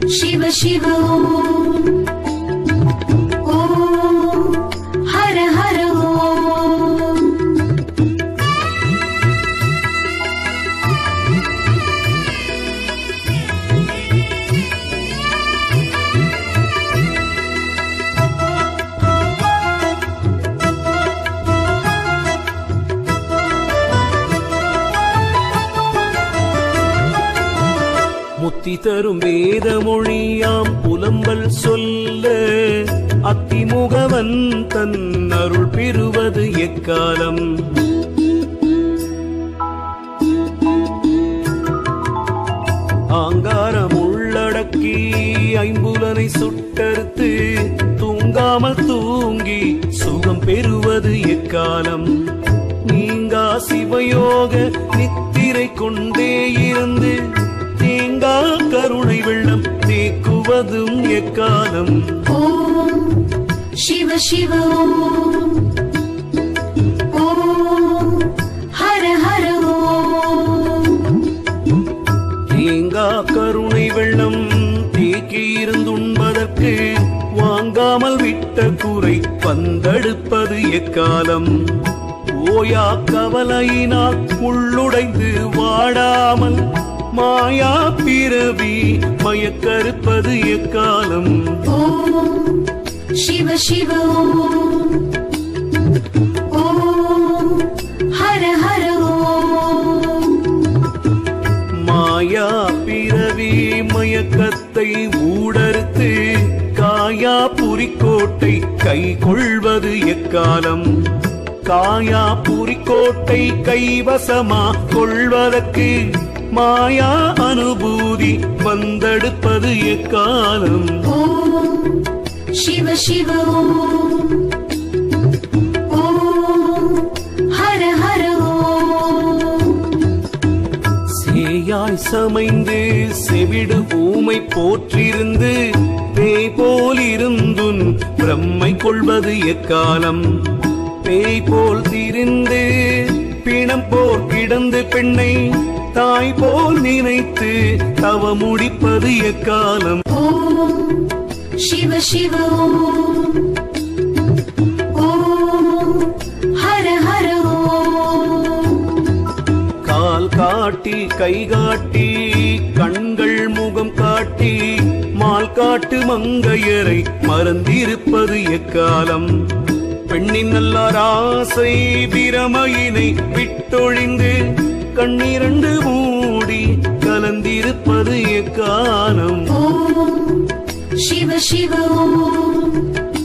शिव शिव ॐ ॐ हर हर ॐ முத்தி தரும் வேத மொழியாம் புலம்பல் சொல்ல அத்திமுகவன் தன் அருள் பெறுவது எக்காலம் ஆங்காரம் உள்ளடக்கி ஐம்புலனை சுட்டறுத்து தூங்காமல் தூங்கி சுகம் பெறுவது எக்காலம் நீங்கா சிவயோக நித்திரை கொண்டே இருந்து தேங்கா கருணை வெள்ளம் தேக்குவதும் எக்காலம் ॐ शिव शिव ॐ ॐ हर हर ॐ தேங்கா கருணை வெள்ளம் தேக்கி இருந்துண்பதற்கு வாங்காமல் விட்ட குறை வந்தெடுப்பது எக்காலம் ஓயா கவலையினால் உள்ளுடைந்து வாடாமல் மாயா பிறவி மயக்கறுப்பது எக்காலம் ॐ शिव शिव ॐ ॐ हर हर ॐ மாயா பிறவி மயக்கத்தை ஊடறுத்து காயா புரிக்கோட்டை கை கொள்வது எக்காலம் காயா புரிக்கோட்டை கைவசமா கொள்வதற்கு மாயா அனுபூதி வந்தெடுப்பது எக்காலம் ॐ शिव शिव ॐ ॐ हर हर ॐ சேயாய் சமைந்து செவிடு ஊமை போற்றிருந்து பேய் போல் இருந்துன் பிரம்மை கொள்வது எக்காலம் பேய் போல் திரிந்து பிணம் போல் கிடந்து பெண்ணை தாய் போல் நினைத்து தவ முடிப்பது எக்காலம் ॐ शिव शिव ॐ ॐ हर हर ॐ கால் காட்டி கை காட்டி கண்கள் முகம் காட்டி மால் காட்டு மங்கையரை மறந்திருப்பது எக்காலம் பெண்ணின் நல்லார் ஆசை பிரமையினை விட்டொழிந்து கண்ணிரண்டு மூடி கலந்திருப்பது எக்காலம் ॐ शिव शिव ॐ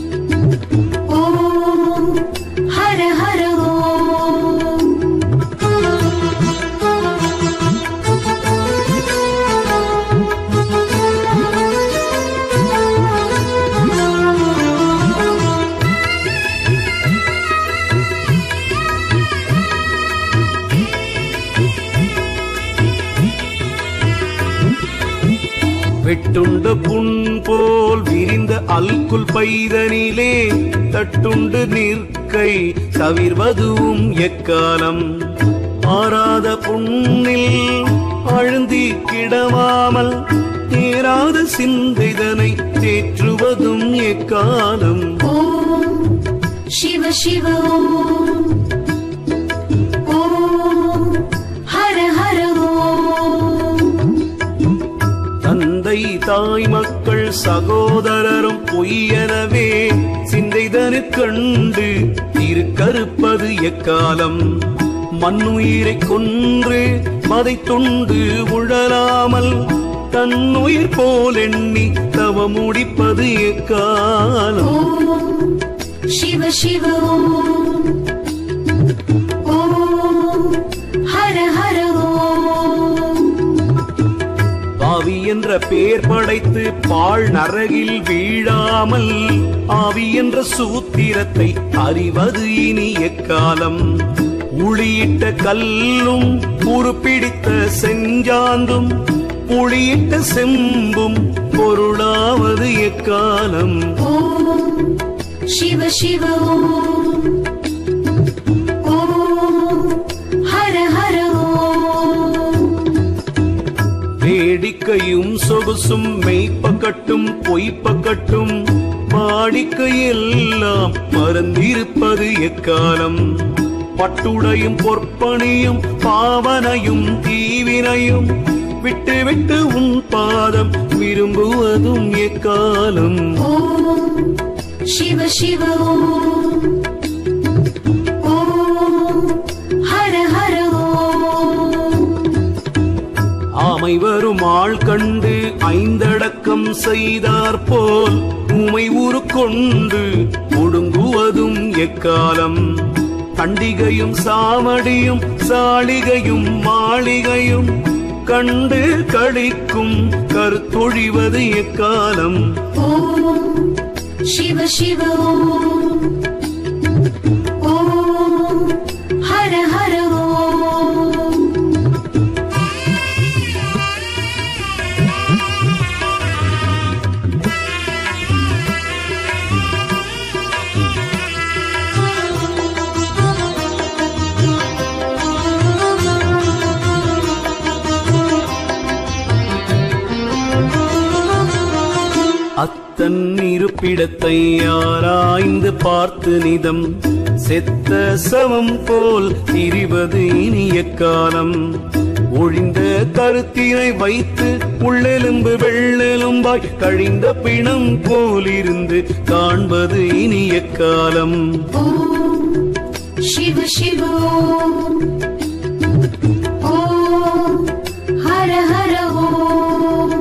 ॐ हर हर ॐ வெட்டுண்ட புண் போல் விரிந்த அல்குல் பைதனிலே தட்டுண்டு நிற்கை தவிர்வதும் எக்காலம் ஆறாத புண்ணில் அழுந்தி கிடவாமல் தேராத சிந்தைதனை தேற்றுவதும் எக்காலம் ॐ शिव शिव ॐ ॐ हर हर ॐ தந்தை தாய் மக்கள் சகோதரரும் பொய்யனவே சிந்தைதனு கண்டு திருக்கறுப்பது எக்காலம் மண்ணுயிரை கொன்று மதை தொண்டு உழலாமல் தன்னுயிர் போல் எண்ணி தவ முடிப்பது எக்காலம் ॐ शिव शिव ॐ ॐ हर हर ॐ பாவி என்ற பெயர் படைத்து பாழ் நரகில் வீழாமல் ஆவி என்ற சூத்திரத்தை அறிவது இனி எக்காலம் உளியிட்ட கல்லும் உருப்பிடித்த செஞ்சாந்தும் புளியிட்ட செம்பும் பொருளாவது எக்காலம் ॐ शिव शिव ॐ ॐ हर हर ॐ வேடிக்கையும் சொகுசும் மெய்ப்பக்கட்டும் பொய்ப்பக்கட்டும் வாடிக்கையெல்லாம் மறந்திருப்பது எக்காலம் பட்டுடையும் பொற்பணியும் பாவனையும் தீவினையும் விட்டு விட்டு உன் பாதம் விரும்புவதும் எக்காலம் ॐ शिव शिव ॐ ॐ हर हर ॐ ஆமை வரும் ஆள் கண்டு ஐந்தடக்கம் செய்தார் போல் உமை உரு கொண்டு ஒடுங்குவதும் எக்காலம் பண்டிகையும் சாமடியும் சாளிகையும் மாளிகையும் கண்டு கழிக்கும் கருத்தொழிவது எக்காலம் ॐ शिव शिव ॐ ॐ हर हर ॐ அத்தன் இருப்பிடத்தை ஆராய்ந்து பார்த்து நிதம் செத்த சவம் போல் திரிவது இனிய காலம் ஒழிந்த கருத்தினை வைத்து உள்ளெலும்பு வெள்ளெலும்பாய் கழிந்த பிணம் போலிருந்து காண்பது இனிய காலம் ॐ शिव शिव ॐ ॐ हर हर ॐ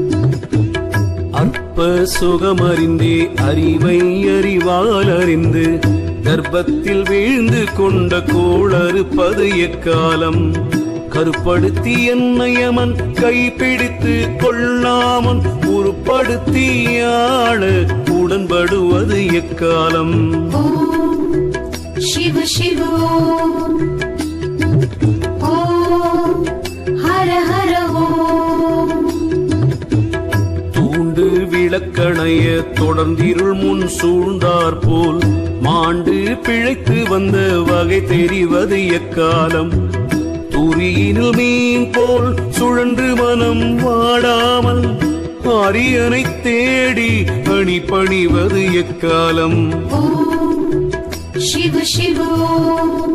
அற்ப சுகமறிந்தே அறிவை அறிவால் அறிந்து கர்ப்பத்தில் வீழ்ந்து கொண்ட கோளறுப்பது எக்காலம் கருப்படுத்தி என்னையமன் கைப்பிடித்து கொள்ளாமன் உருப்படுத்தி ஆள உடன்படுவது எக்காலம் ॐ शिव शिव ॐ ॐ हर हर ॐ தூண்டு விளக்கணைய தொடர்ந்திருள் முன் சூழ்ந்தார் போல் மாண்டு பிழைத்து வந்த வகை தெரிவது எக்காலம் துரியினில் மீன் போல் சுழன்று மனம் வாடாமல் அரியனை தேடி அணி பணிவது எக்காலம் ॐ शिव शिव ॐ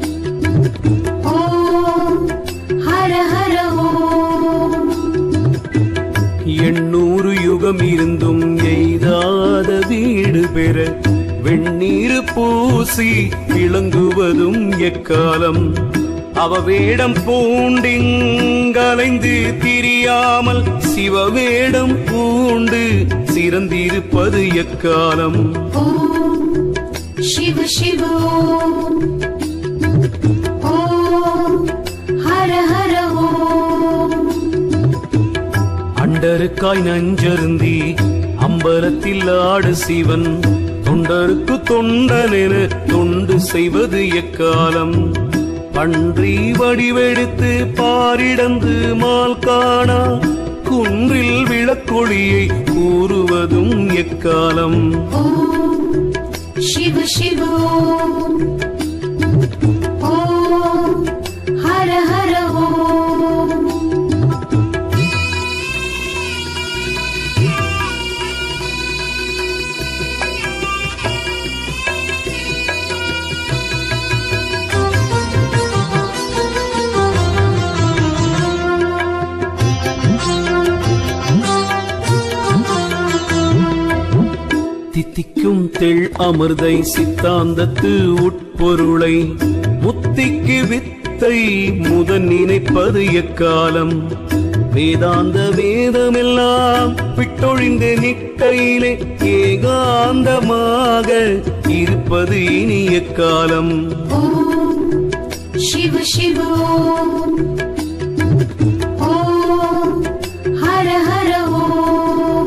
ॐ हर हर ॐ எண்ணூறு யுகம் இருந்தும் எய்தாத வீடு பெற வெண்ணீர் பூசி விளங்குவதும் எக்காலம் அவ வேடம் பூண்டிங்கலைந்து திரியாமல் சிவவேடம் பூண்டு சிறந்திருப்பது எக்காலம் ॐ शिव शिव ॐ ॐ हर हर ॐ அண்டருக்காய் நஞ்சருந்தி அம்பலத்தில் ஆடு சிவன் தொண்டருக்கு தொண்டனென தொண்டு செய்வது எக்காலம் பன்றி வடிவெடுத்து பாரிடந்து மால் காணா குன்றில் விளக்கொளியை கூறுவதும் எக்காலம் ॐ शिव शिव ॐ ॐ हर हर ॐ தித்திக்கும் தெள் அமிர்தை சித்தாந்தத்து உட்பொருளை முத்திக்கு வித்தை முதன் நினைப்பது எக்காலம் வேதாந்த வேதமெல்லாம் விட்டொழிந்த நிட்டையிலே ஏகாந்தமாக இருப்பது இனி எக்காலம் ॐ शिव शिव ॐ ॐ हर हर ॐ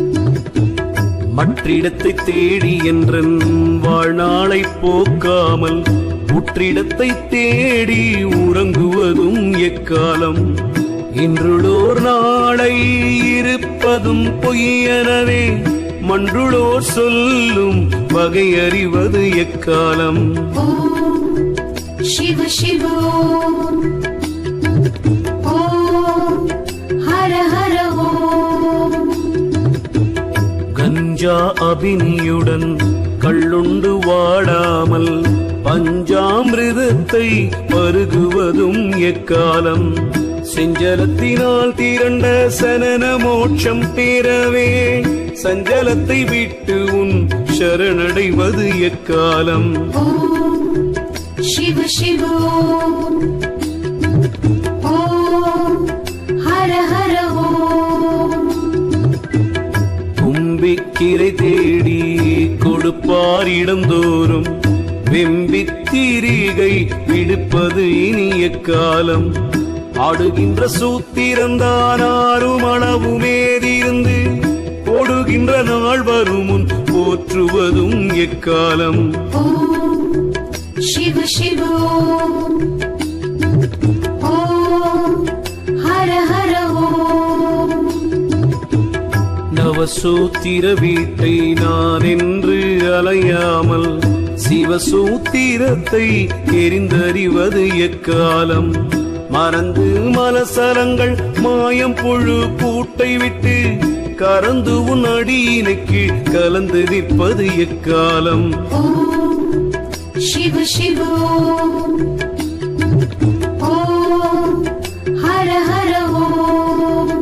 மற்றிடத்தை தேடி என்றன் வாழ்நாளை போக்காமல் உற்றிடத்தை தேடி உறங்குவதும் எக்காலம் இன்றுளோர் நாளை இருப்பதும் பொய்யெனவே மன்றுளோர் சொல்லும் வகை அறிவது எக்காலம் ॐ शिव शिव ॐ ॐ हर ஹர ஓம் கஞ்சா அபினியுடன் கள்ளுண்டு வாடாமல் பஞ்சாமிருதத்தை பருகுவதும் எக்காலம் செஞ்சலத்தினால் திரண்ட சனன மோட்சம் பெறவே சஞ்சலத்தை விட்டு உன் சரணடைவது எக்காலம் ஓம் சிவ சிவ ஓம் ஓம் ஹர ஹர ஓம் தும்பிக்கிரை தேடி கொடுப்பார் இடந்தோறும் வெம்பித்திரிகை விடுப்பது இனிய காலம் ஆடுகின்ற சூத்திரந்தான் ஆறும் அளவுமேதிருந்து ஓடுகின்ற நாள் வரும் முன் போற்றுவதும் எக்காலம் ஓம் சிவ சிவ ஓம் ஓம் ஹர ஹர ஓம் நவசூத்திர வீட்டை நான் என்று அலையாமல் சிவசூத்திரத்தை எரிந்தறிவது எக்காலம் மறந்து மலசலங்கள் மாயம் புழு பூட்டை விட்டு கறந்து உன் அடியினைக்கு கலந்து நிற்பது எக்காலம் ஓம் சிவ சிவ ஓம் ஓம் ஹர ஹர ஓம்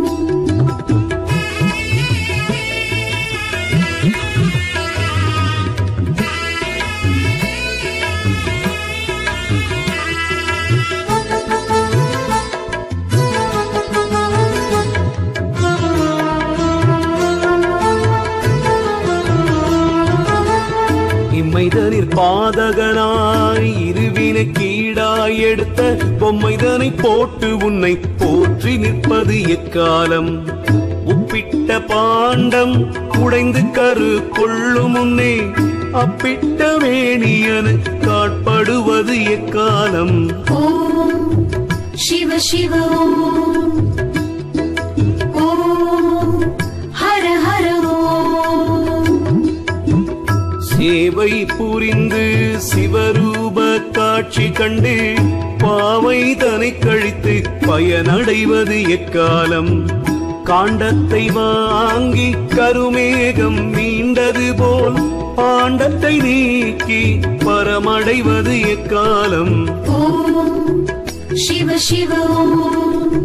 இம்மைதனிற் பாதகனாய் இருவினை கீழாய் எடுத்த பொம்மைதனை போட்டு உன்னை போற்றி நிற்பது எக்காலம் உப்பிட்ட பாண்டம் உடைந்து கரு கொள்ளும் முன்னே அப்பிட்ட வேணியனு காட்படுவது எக்காலம் ஓம் சிவ சிவ ஓம் ஓம் ஹர ஹர ஓம் சேவை புரிந்து சிவரூப காட்சி கண்டு பாவை தனை கழித்து பயனடைவது எக்காலம் காண்டத்தை வாங்கி கருமேகம் மீண்டது போல் பாண்டத்தை நீக்கி பரமடைவது எக்காலம் ஓம் சிவ சிவ ஓம்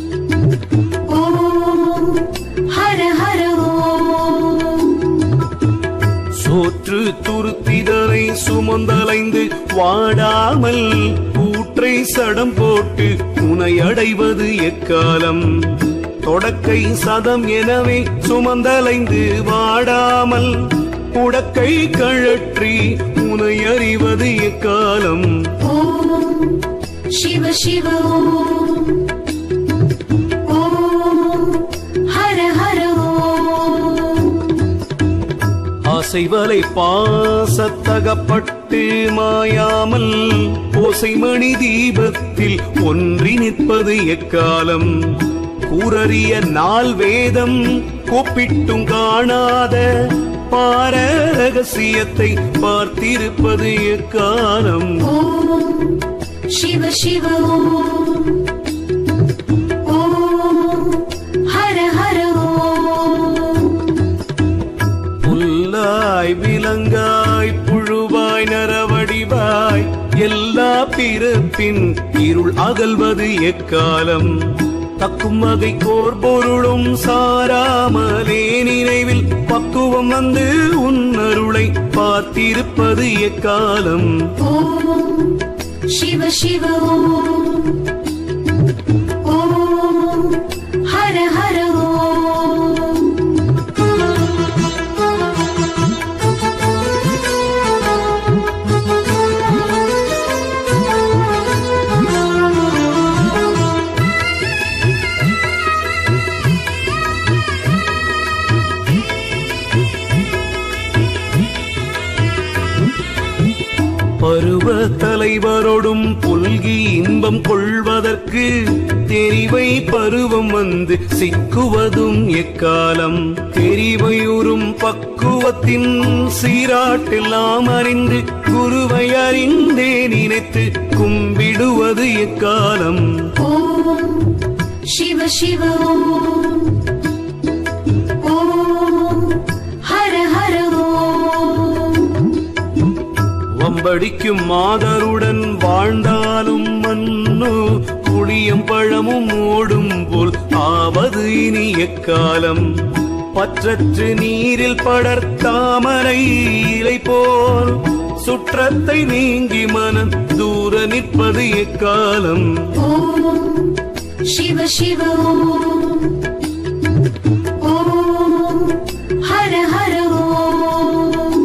ஓம் ஹர ஹர ஓம் சோற்று துருத்திதனை சுமந்தலைந்து வாடாமல் கூற்றை சடம் போட்டு உனை அடைவது எக்காலம் தொடக்கை சதம் எனவே சுமந்தலைந்து வாடாமல் உடக்கை கழற்றி உனை அறிவது எக்காலம் ஓம் சிவ சிவ ஓம் ஓம் ஹர ஹர ஓம் ஆசைவலை பாசத்தகப்பட்டு மாயாமல் ஓசைமணி தீபத்தில் ஒன்றி நிற்பது எக்காலம் கூரறிய நாள் வேதம் கூப்பிட்டும் காணாத பார ரகசியத்தை பார்த்திருப்பது எக்காலம் ஓம் சிவ சிவ ஓம் ஓம் ஹர ஹர ஓம் புல்லாய் விலங்காய் புழுவாய் நரவடிவாய் எல்லா பிறப்பின் இருள் அகல்வது எக்காலம் தக்கும் வகை கோர் பொருளும் சாராமலே நினைவில் பக்குவம் வந்து உன் அருளை பார்த்திருப்பது எக்காலம் ஓம் சிவ சிவ ஓம் ஓம் ஹர ஹர ஓம் பருவ தலைவரோடும் புல்கி இன்பம் கொள்வதற்கு தெரிவை பருவம் வந்து சிக்குவதும் எக்காலம் தெரிவையுறும் பக்குவத்தின் சீராட்டெல்லாம் அறிந்து குருவை அறிந்தே நினைத்து கும்பிடுவது எக்காலம் ஓம் शिव शिव ॐ ॐ हर हर ॐ வம்படிக்கும் மாதருடன் வாழ்ந்தாலும் மண்ணு புளியும் பழமும் ஓடும் போல் ஆவது இனி எக்காலம் பற்றற்று நீரில் படர் தாமரை இலை போல் சுற்றத்தை நீங்கி மனம் தூர நிற்பது எக்காலம் ॐ शिव शिव ॐ ॐ हर हर ॐ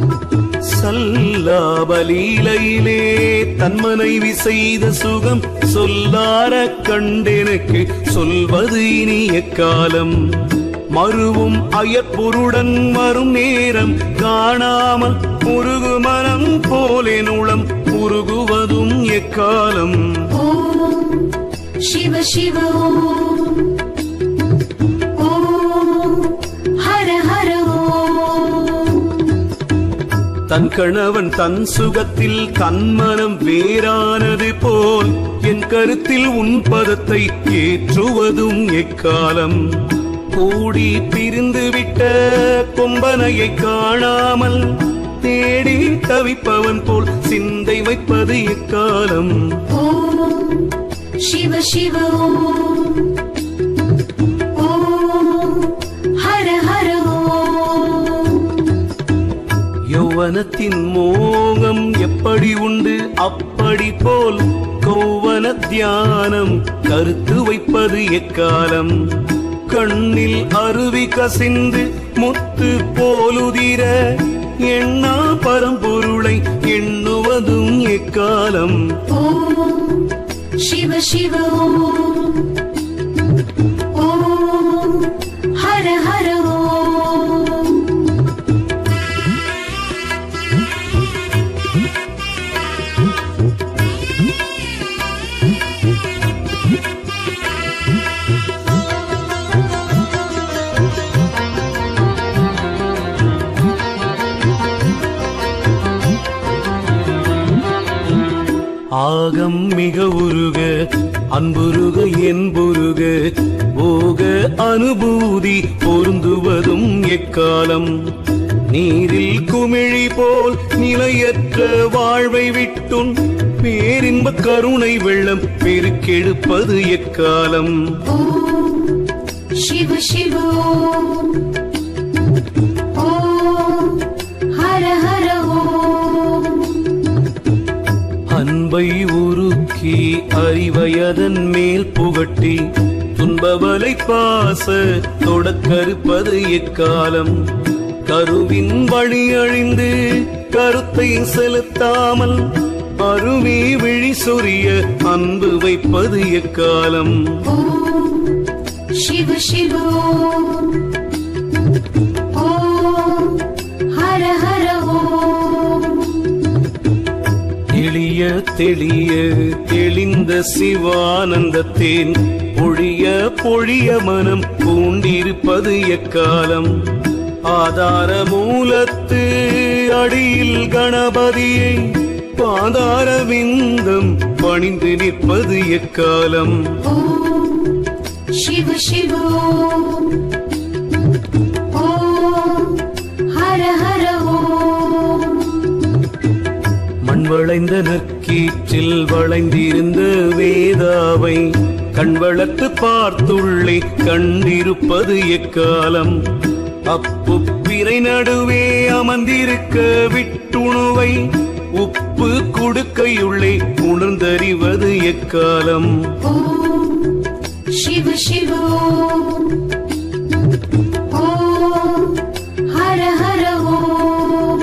சல்லாபலீலையிலே தன் மனைவி செய்த சுகம் சொல்லார கண்டெனக்கு சொல்வது இனி எக்காலம் மறுவும் அயற்பொருடன் வரும் நேரம் காணாமல் முருகு மனம் போலே நுளம் உருகுவதும் எக்காலம் ॐ शिव शिव ॐ ॐ हर हर ॐ தன் கணவன் தன் சுகத்தில் தன் மனம் வேறானது போல் என் கருத்தில் உன் பதத்தை ஏற்றுவதும் எக்காலம் கூடி பிரிந்து விட்ட கொம்பனையை காணாமல் தேடி தவிப்பவன் போல் சிந்தை வைப்பது எக்காலம் ॐ शिव शिव ॐ ॐ हर हर ॐ யௌவனத்தின் மோகம் எப்படி உண்டு அப்படி போல் கௌவன தியானம் கருத்து வைப்பது எக்காலம் கண்ணில் அருவி கசிந்து முத்து போலுதிர எண்ணா பரம்பொருளை எண்ணுவதும் எக்காலம் ॐ शिव शिव ॐ ॐ हर हर ॐ ஆகம் மிக உருக அன்புருக என்புருக போக அனுபூதி பொருந்துவதும் எக்காலம் நீரில் குமிழி போல் நிலையற்ற வாழ்வை விட்டுன் பேரின்ப கருணை வெள்ளம் பெருக்கெடுப்பது எக்காலம் ॐ शिव शिव ॐ ॐ हर हर ॐ அன்பை உருக்கி அறிவையதன் மேல் புகட்டி துன்பவலை பாச தொடக்கறுப்பது எக்காலம் கருவின் வழி அழிந்து கருத்தை செலுத்தாமல் அருவி விழி சொரிய அன்பு வைப்பது எக்காலம் ॐ शिव शिव ॐ ॐ हर हर ॐ எளிய தெளிய தெளிந்த சிவானந்தத்தேன் பொழிய பொழிய மனம் பூண்டிருப்பது எக்காலம் ஆதார மூலத்து அடியில் கணபதியை பாதார விந்தம் பணிந்து நிற்பது எக்காலம் ॐ शिव शिव ॐ ॐ हर हर ॐ மண் வளைந்த நற்கீற்றில் வளைந்திருந்த வேதாவை கண் வளர்த்து பார்த்துள்ளே கண்டிருப்பது எக்காலம் அப்பு பிறை நடுவே அமர்ந்திருக்க விட்டுணுவை உப்பு குடுக்கையுள்ளே உணர்ந்தறிவது எக்காலம் ॐ शिव शिव ॐ ॐ हर हर ॐ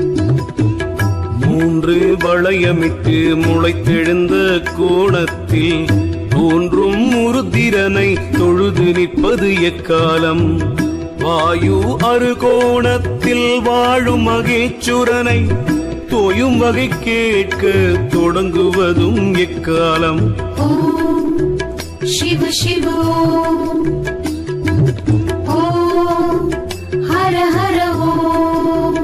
மூன்று வளையமிட்டு முளைத்தெழுந்த கோணத்தில் தோன்றும் முருத்திரனை தொழுது நிற்பது எக்காலம் வாயு அருகோணத்தில் வாழும் மகேச்சுரனை தோயும் வகை கேட்க தொடங்குவதும் எக்காலம் ॐ शिव शिव ॐ ॐ हर हर ॐ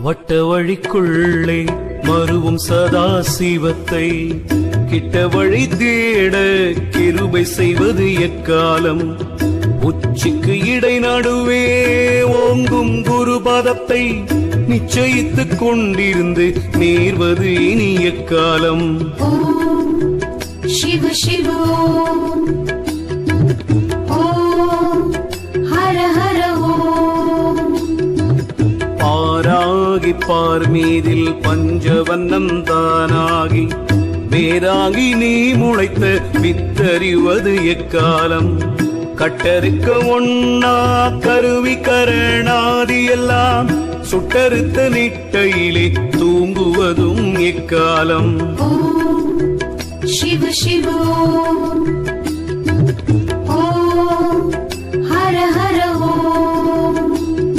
வட்ட வழிக்குள்ளே மருவும் சதா சிவத்தை கிட்ட வழி தேட கிருபை செய்வது எக்காலம் உச்சிக்கு இடை நடுவே ஓங்கும் குருபதத்தை நிச்சயித்துக் கொண்டிருந்து நேர்வது இனி எக்காலம் ஓம் சிவ சிவ ஓம் ஓம் ஹர ஹர ஓம் பாராகி பார் மீதில் பஞ்சவண்ணம் தானாகி வேறாகி நீ முளைத்த வித்தறிவது எக்காலம் கட்டறுக்க ஒண்ணா கருவி கரணாதி எல்லாம் சுட்டறுத்த நிட்டையிலே தூங்குவதும் எக்காலம் ஓம் சிவ சிவ ஓம் ஓம் ஹர ஹர ஓம்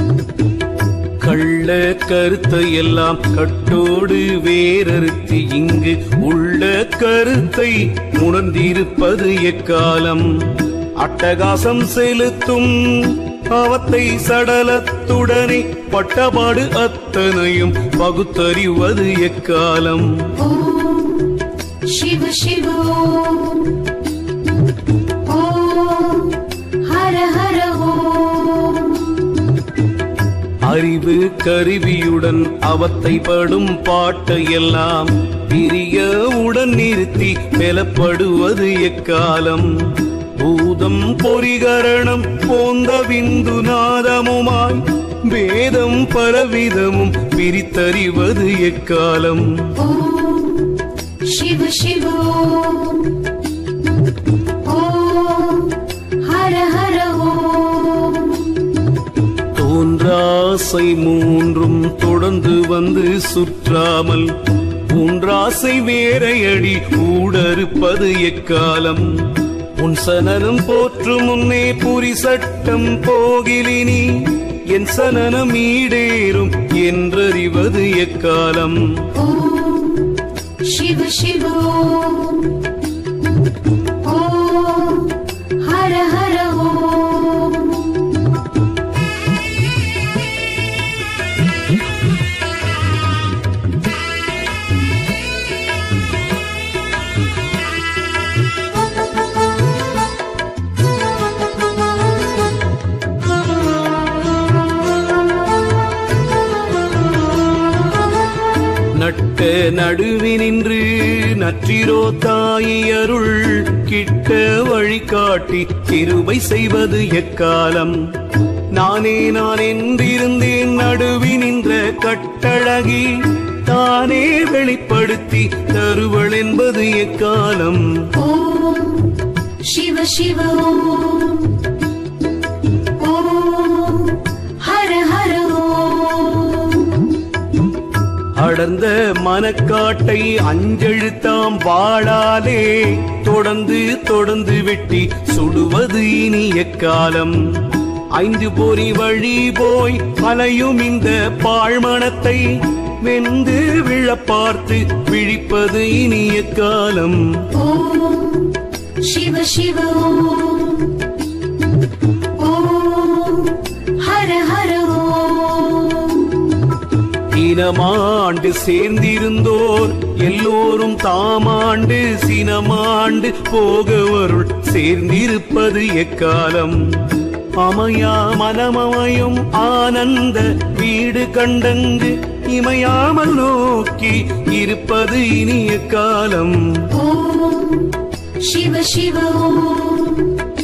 கள்ள கருத்தை எல்லாம் கட்டோடு வேறறுத்து இங்கு உள்ள கருத்தை உணர்ந்திருப்பது எக்காலம் அட்டகாசம் செலுத்தும் அவத்தை சடலத்துடனே பட்டபாடு அத்தனையும் பகுத்தறிவது எக்காலம் ஓம் சிவ சிவ ஓம் ஓம் ஹர ஹர ஓம் அறிவு கருவியுடன் அவத்தை படும் பாட்டையெல்லாம் பிரியவுடன் நிறுத்தி மெலப்படுவது எக்காலம் பூதம் பொறிகரணம் போந்த விந்து நாதமுமாய் வேதம் பலவிதமும் பிரித்தறிவது எக்காலம் ஓம் சிவ சிவ ஓம் ஓம் ஹர ஹர ஓம் தோன்றாசை மூன்றும் தொடர்ந்து வந்து சுற்றாமல் ஒன்றாசை வேறையடி ஊடறுப்பது எக்காலம் உன் சனனம் போற்று முன்னே புரி சட்டம் போகிலினி என் சனனம் ஈடேறும் என்றறிவது எக்காலம் ஓம் சிவ சிவ ஓம் ஓம் ஹர ஹர ஓம் நட்ட நடுவினின்று நற்றிரோ தாயி அருள் கிட்ட வழிகாட்டி கிருபை செய்வது எக்காலம் நானே நான் என்றிருந்தேன் நடுவினின்ற கட்டழகி தானே வெளிப்படுத்தி தருவள் என்பது எக்காலம் ஓம் சிவ சிவ ஓம் ஓம் ஹர ஹர ஓம் அடர்ந்த மனக்காட்டை அஞ்செழுத்தாம் வாழாலே தொடர்ந்து தொடர்ந்து வெட்டி சுடுவது இனி எக்காலம் ஐந்து பொறி வழி போய் அலையும் இந்த பாழ்மணத்தை வெந்து விழப் பார்த்து விழிப்பது இனி எக்காலம் ஓம் சிவ சிவ ஓம் ஓம் ஹர ஹர ஓம் இனமாண்டு சேர்ந்திருந்தோர் எல்லோரும் தாமாண்டு சினமாண்டு போகவருள் சேர்ந்திருப்பது எக்காலம் அமையா மனமமையும் ஆனந்த வீடு கண்டங்கு இமையாமல் நோக்கி இருப்பது இனி எக்காலம் ஓம் சிவ சிவ ஓம்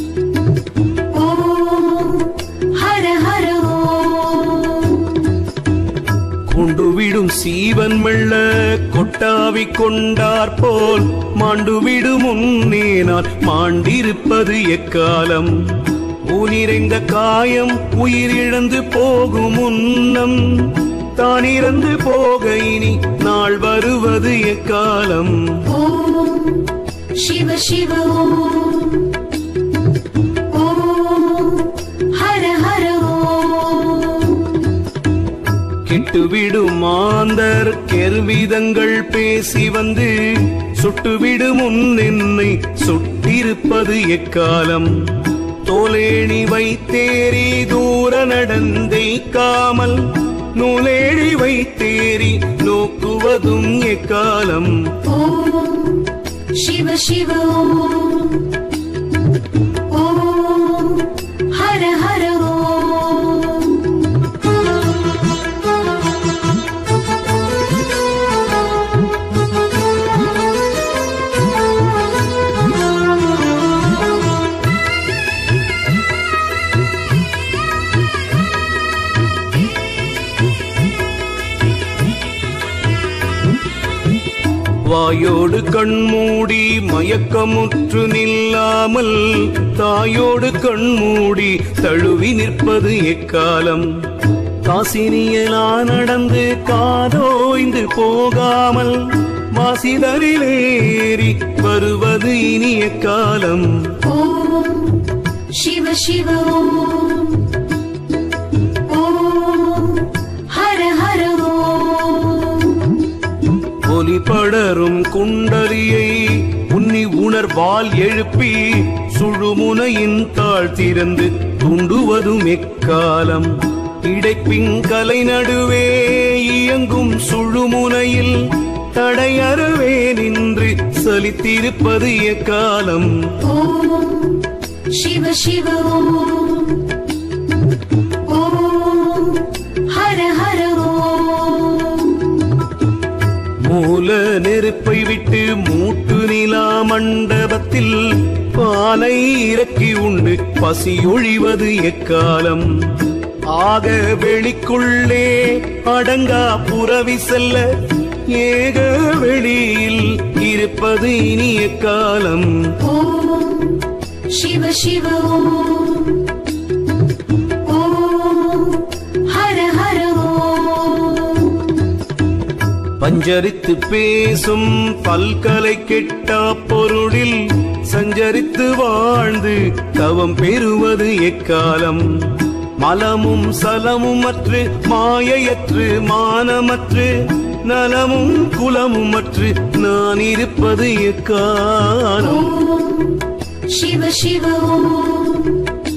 ஓம் ஹர ஹர ஓம் கொண்டுவிடும் சீவன் மெல்ல கொட்டாவி கொண்டார் போல் மாண்டுவிடும் முன்னே நான் மாண்டிருப்பது எக்காலம் ஊனிறைந்த காயம் உயிரிழந்து போகும் முன்னம் தான் இறந்து போக இனி நாள் வருவது எக்காலம் ஓம் சிவ சிவ ஓம் ஓம் ஹர ஹர ஓம் கெட்டுவிடும் மாந்தர் கெர்விதங்கள் பேசி வந்து சுட்டுவிடும் முன் என்னை சுட்டிருப்பது எக்காலம் தோலேணி வைத்தேறி தூர நடந்தைக்காமல் நூலேழி வைத்தேறி நோக்குவதும் எக்காலம் ஓம் சிவ சிவ ஓம் ஓம் ஹர ஹர ஓம் வாயோடு கண்மூடி மயக்கமுற்று நில்லாமல் தாயோடு கண்மூடி தழுவி நிற்பது எக்காலம் காசினியலா நடந்து காதோய்ந்து போகாமல் வாசிதரிலேறி வருவது இனி எக்காலம் ஓம் சிவ சிவ ஓம் ஓம் ஹர ஹர ஓம் ஒலி படரும் குண்டலியை உன்னி உணர்வால் எழுப்பி சுழுமுனையின் தாழ் திறந்து துண்டுவதும் எக்காலம் இடைப்பிங்கலை நடுவே இயங்கும் சுழுமுனையில் தடையறவே நின்று சலித்திருப்பது எக்காலம் ஓம் சிவ சிவ ஓம் ஓம் ஹர ஹர ஓம் மூல நெருப்பை விட்டு மூட்டு நிலா மண்டபத்தில் பாலை இறக்கி உண்டு பசியொழிவது எக்காலம் ஆக வெளிக்குள்ளே அடங்கா புறவி செல்ல ஏக வெளியில் இருப்பது இனி எக்காலம் ஓம் சிவ சிவ ஓம் ஓம் ஹர ஹர ஓம் பஞ்சரித்து பேசும் பல்கலை கெட்டா பொருளில் சஞ்சரித்து வாழ்ந்து தவம் பெறுவது எக்காலம் மலமும் சலமும் அற்று மாயையற்று மானமற்று நலமும் குலமும் அற்று நான் இருப்பது எக்காலம் ஓம் சிவ சிவ ஓம்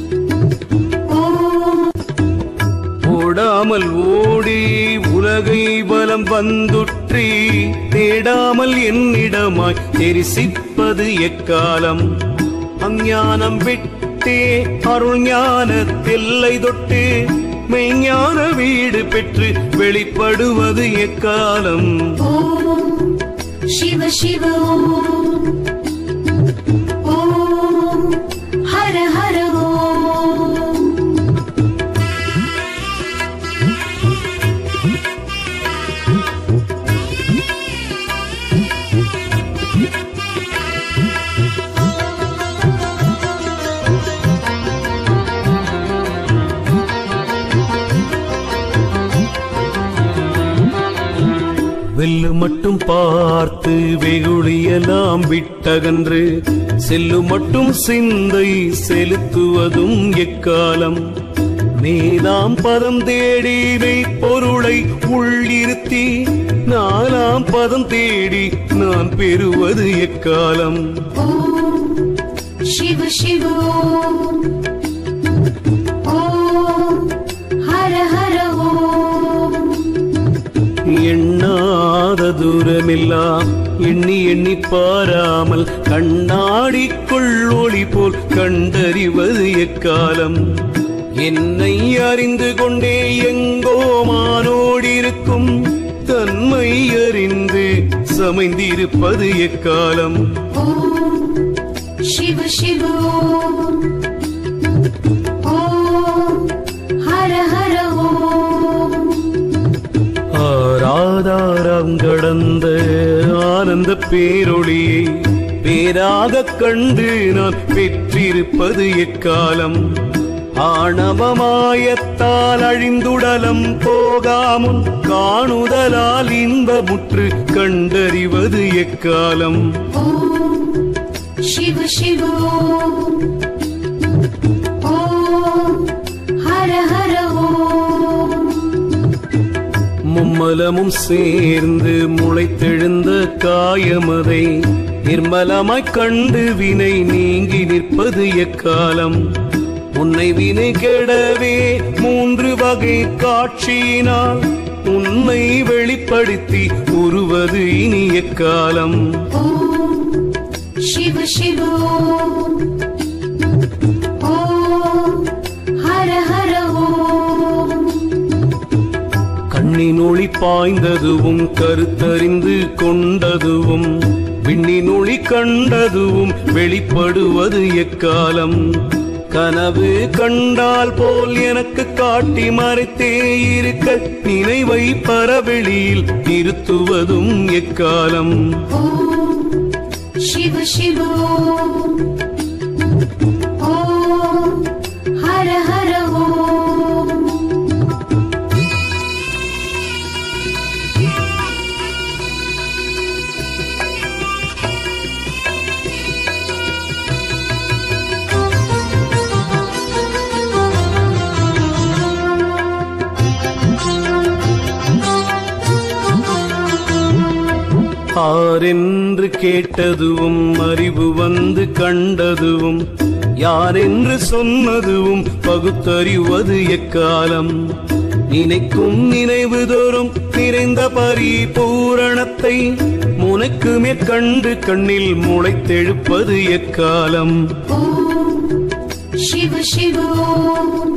ஓம் ஓடாமல் ஓடி உலகை பலம் வந்துற்றி தேடாமல் என்னிடமாய் தெரிசிப்பது எக்காலம் அஞ்ஞானம் விட்டே அருள் ஞான தெல்லை தொட்டு மெய்ஞான வீடு பெற்று வெளிப்படுவது எக்காலம் ஓம் சிவ சிவ ஓம் ஓம் ஹர ஹர ஓம் வெல்லு மட்டும் பார்த்து வெகுளியெல்லாம் விட்டகன்று செல்லு மட்டும் சிந்தை செலுத்துவதும் எக்காலம் மேலாம் பதம் தேடி பொருளை உள்ளிருத்தி நாலாம் பதம் தேடி நான் பெறுவது எக்காலம் ஓம் சிவ சிவ ஓம் ஓம் ஹர ஹர ஓம் எண்ணாத தூரமெல்லாம் எண்ணி எண்ணி பாராமல் கண்ணாடிக்குள் ஒளி போல் கண்டறிவது எக்காலம் என்னை அறிந்து கொண்டே எங்கோ மானோடிருக்கும் தன்மை அறிந்து சமைந்திருப்பது எக்காலம் ஓம் சிவ சிவ ஓம் ஓம் ஹர ஹர ஓம் ஆராதாரம் கடந்த ஆனந்த பேரொளியை பேராக கண்டு நான் பெற்றிருப்பது எக்காலம் ஆணவமாயத்தால் அழிந்துடலம் போகாமுன் காணுதலால் இன்பமுற்று கண்டறிவது எக்காலம் ஓம் சிவ சிவ ஓம் ஓம் ஹர ஹர ஓம் மும்மலமும் சேர்ந்து முளைத்தெழுந்த காயமதை நிர்மலமாய்க் கண்டு வினை நீங்கி நிற்பது எக்காலம் உன்னை வினை கெடவே மூன்று வகை காட்சியினால் உன்னை வெளிப்படுத்தி உருவது இனி எக்காலம் ஓம் சிவ சிவ ஓம் ஓம் ஹர ஹர ஓம் கண்ணின் ஒளி பாய்ந்ததுவும் கருத்தறிந்து கொண்டதுவும் விண்ணின் ஒளி கண்டதுவும் வெளிப்படுவது எக்காலம் கனவு கண்டால் போல் எனக்கு காட்டி மறைத்தே இருக்க நினைவை பரவெளியில் நிறுத்துவதும் எக்காலம் ஓம் சிவ சிவ ஓம் ஓம் ஹர ஹர ஓம் ஆரென்று கேட்டதுவும் அறிவு வந்து கண்டதுவும் யாரென்று சொன்னதுவும் பகுத்தறிவது எக்காலம் நினைக்கும் நினைவு தோறும் நிறைந்த பரிபூரணத்தை முனைக்கு மேற்கண்டு கண்ணில் முளைத்தெழுப்பது எக்காலம் ஓம் சிவ சிவ ஓம்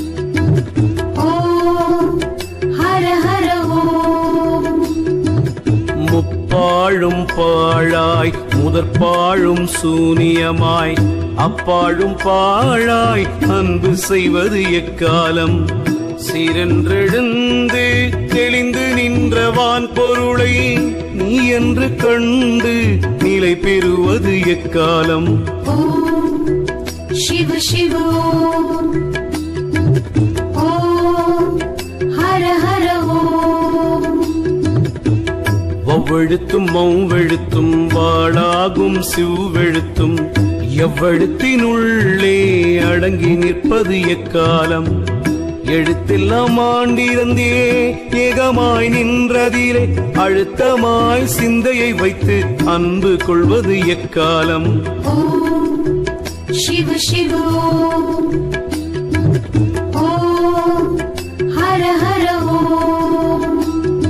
ஓம் ஹர ஹர ஓம் முப்பாழும் பாழாய் முதற்பாழும் சூனியமாய் அப்பாழும் பாழாய் அன்பு செய்வது எக்காலம் சிறன்றெழுந்து தெளிந்து நின்றவான் பொருளை நீ என்று கண்டு நிலை பெறுவது எக்காலம் ஓம் சிவ சிவ ஓம் ஓம் ஹர ஹர ஓம் ஒவ்வெழுத்தும் மௌவெழுத்தும் வாழாகும் சிவ்வெழுத்தும் எவ்வெழுத்தினுள்ளே அடங்கி நிற்பது எக்காலம் எழுத்தெல்லாம் ஆண்டிருந்தே ஏகமாய் நின்றதிலே அழுத்தமாய் சிந்தையை வைத்து அன்பு கொள்வது எக்காலம் ஓம் சிவ சிவ ஓம் ஓம் ஹர ஹர ஓம்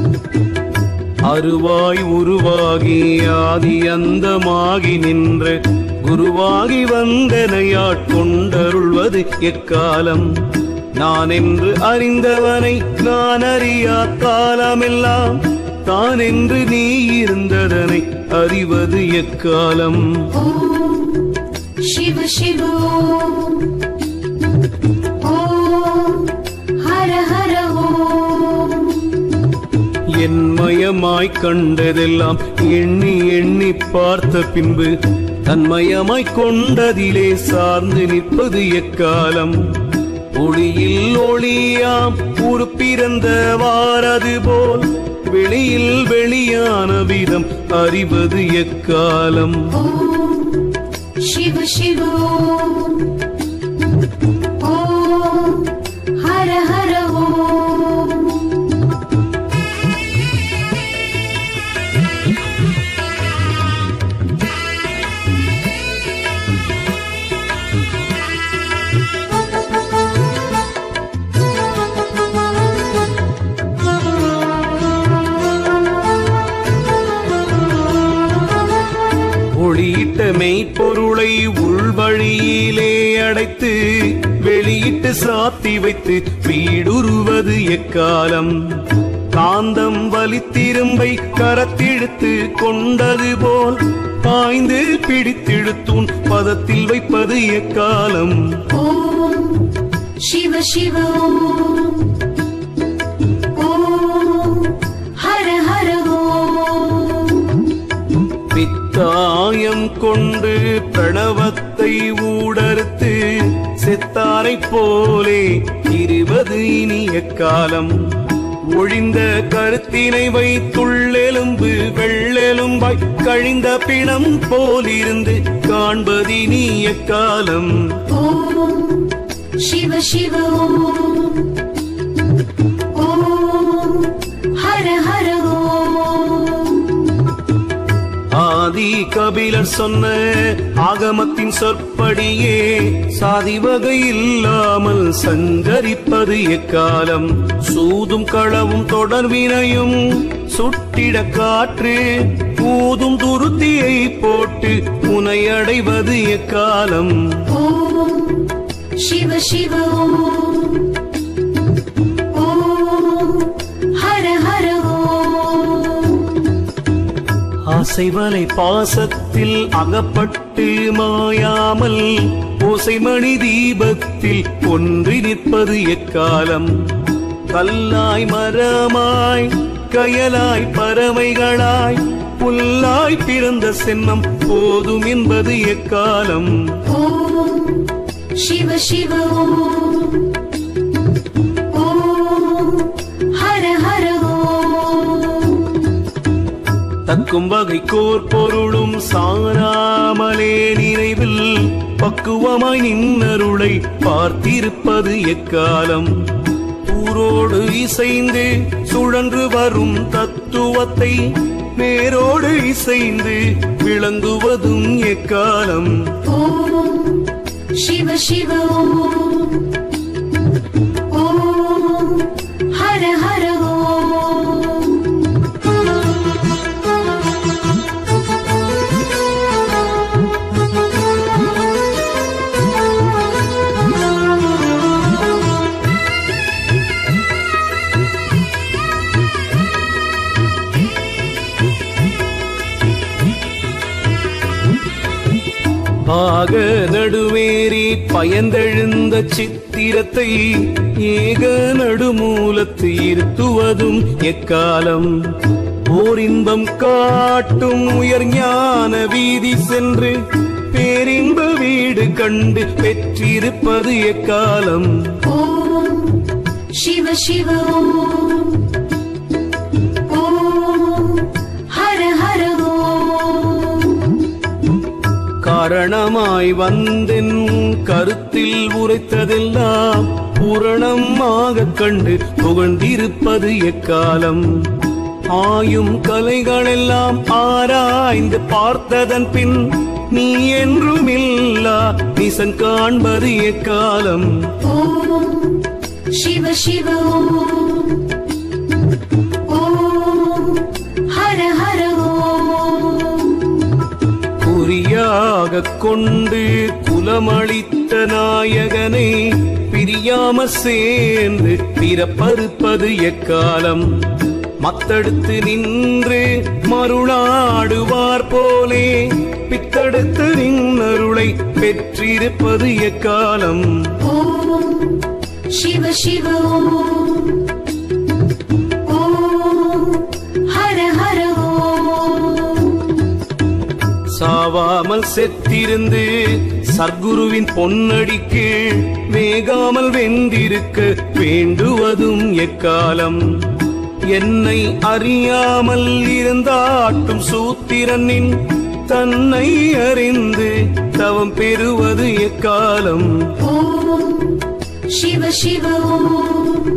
அருவாய் உருவாகி ஆதி அந்தமாகி நின்ற குருவாகி வந்தனையாட்கொண்டருள்வது எக்காலம் நான் என்று அறிந்தவனை நான் அறியா காலமெல்லாம் தான் என்று நீ இருந்ததனை அறிவது எக்காலம் ஓம் சிவ சிவ ஓம் ஓம் ஹர ஹர ஓம் என்மயமாய் கண்டதெல்லாம் எண்ணி எண்ணி பார்த்த பின்பு தன்மயமாய் கொண்டதிலே சார்ந்து நிற்பது எக்காலம் ஒளியில் ஒளியாம் உருப்பிறந்த வாரது போல் வெளியில் வெளியான விதம் அறிவது எக்காலம் ஓம் சிவ சிவ ஓம் ஓம் ஹர ஹர ஓம் ஒளியிட்ட மெய்ப்பொருளை உள்வழியிலே அடைத்து வெளியிட்டு சாத்தி வைத்து வீடுருவது எக்காலம் காந்தம் வலித்திரும்பை கரத்திழுத்து கொண்டது போல் பாய்ந்து பிடித்திழுத்தூன் பதத்தில் வைப்பது எக்காலம் ஓம் சிவ சிவ ஓம் ஓம் ஹர ஹர ஓம் பித்தாயம் கொண்டு பிரணவத்தை ஊடறுத்து செத்தாரைப் போலே இருவது இனி எக்காலம் ஒழிந்த கருத்தினை வைத்துள்ளெலும்பு வெள்ளெலும்பாய் கழிந்த பிணம் போலிருந்து காண்பதி நீ எக்காலம் ஓம் சிவ சிவ ஓம் ஓம் ஹர ஹர ஓம் ஆதி கபிலர் சொன்ன ஆகமத்தின் சொற்படியே சாதி வகை இல்லாமல் சஞ்சரிப்பது எக்காலம் சூதும் களவும் தொடர்வினையும் சுட்டிட காற்று ஊதும் துருத்தியை போட்டு உனை அடைவது எக்காலம் ஓம் சிவ சிவ ஓம் ஓம் ஹர ஹர ஓம் ஆசைவலை பாசத்தில் அகப்பட்டு மாயாமல் ஓசைமணி தீபத்தில் ஒன்றி நிற்பது எக்காலம் கல்லாய் மரமாய் கயலாய் பறவைகளாய் புல்லாய் பிறந்த சென்மம் போதும் என்பது எக்காலம் ஓம் சிவ சிவ ஓம் ஓம் ஹர ஹர ஓம் தக்கும் வகை கோர் பொருளும் சாராமலே நினைவில் பக்குவமாய் நின்னருளை பார்த்திருப்பது எக்காலம் ஊரோடு இசைந்து சுழன்று வரும் தத்துவத்தை வேரோடு இசைந்து விளங்குவதும் எக்காலம் ஓம் சிவ சிவ ஓம் ஓம் ஹர ஹர ஓம் பாக நடுவேறி பயந்தெழுந்த சித்திரத்தை ஏக நடுமூலத்து இருத்துவதும் எக்காலம் ஓரின்பம் காட்டும் உயர் ஞான வீதி சென்று பேரின்ப வீடு கண்டு பெற்றிருப்பது எக்காலம் ஓம் சிவ சிவ ஓம் ஓம் ஹர ஹர ஓம் காரணமாய் வந்தென் கருத்தில் உரைத்ததெல்லாம் பூரணமாக கண்டு புகழ்ந்திருப்பது எக்காலம் ஆயும் கலைகளெல்லாம் ஆராய்ந்து பார்த்ததன் பின் நீ என்றும் இல்லா நிசன் காண்பது எக்காலம் ஓம் சிவ சிவ ஓம் ஓம் ஹர ஹர ஓம் குறியாக கொண்டு குலமளித்த நாயகனை பிரியாம சேர்ந்து பிறப்பறுப்பது எக்காலம் மத்தடுத்து நின்று மருளாடுவார் போலே பித்தடுத்து நின்னருளை பெற்றிருப்பது எக்காலம் ஓம் சிவ சிவ ஓம் ஓம் ஹர ஹர ஓம் சாவாமல் செத்திருந்து சர்க்குருவின் பொன்னடிக்கு வேகாமல் வெந்திருக்க வேண்டுவதும் எக்காலம் என்னை அறியாமல் இருந்தாட்டும் சூத்திரனின் தன்னை அறிந்து தவம் பெறுவது எக்காலம் ஓம் சிவ சிவ ஓம்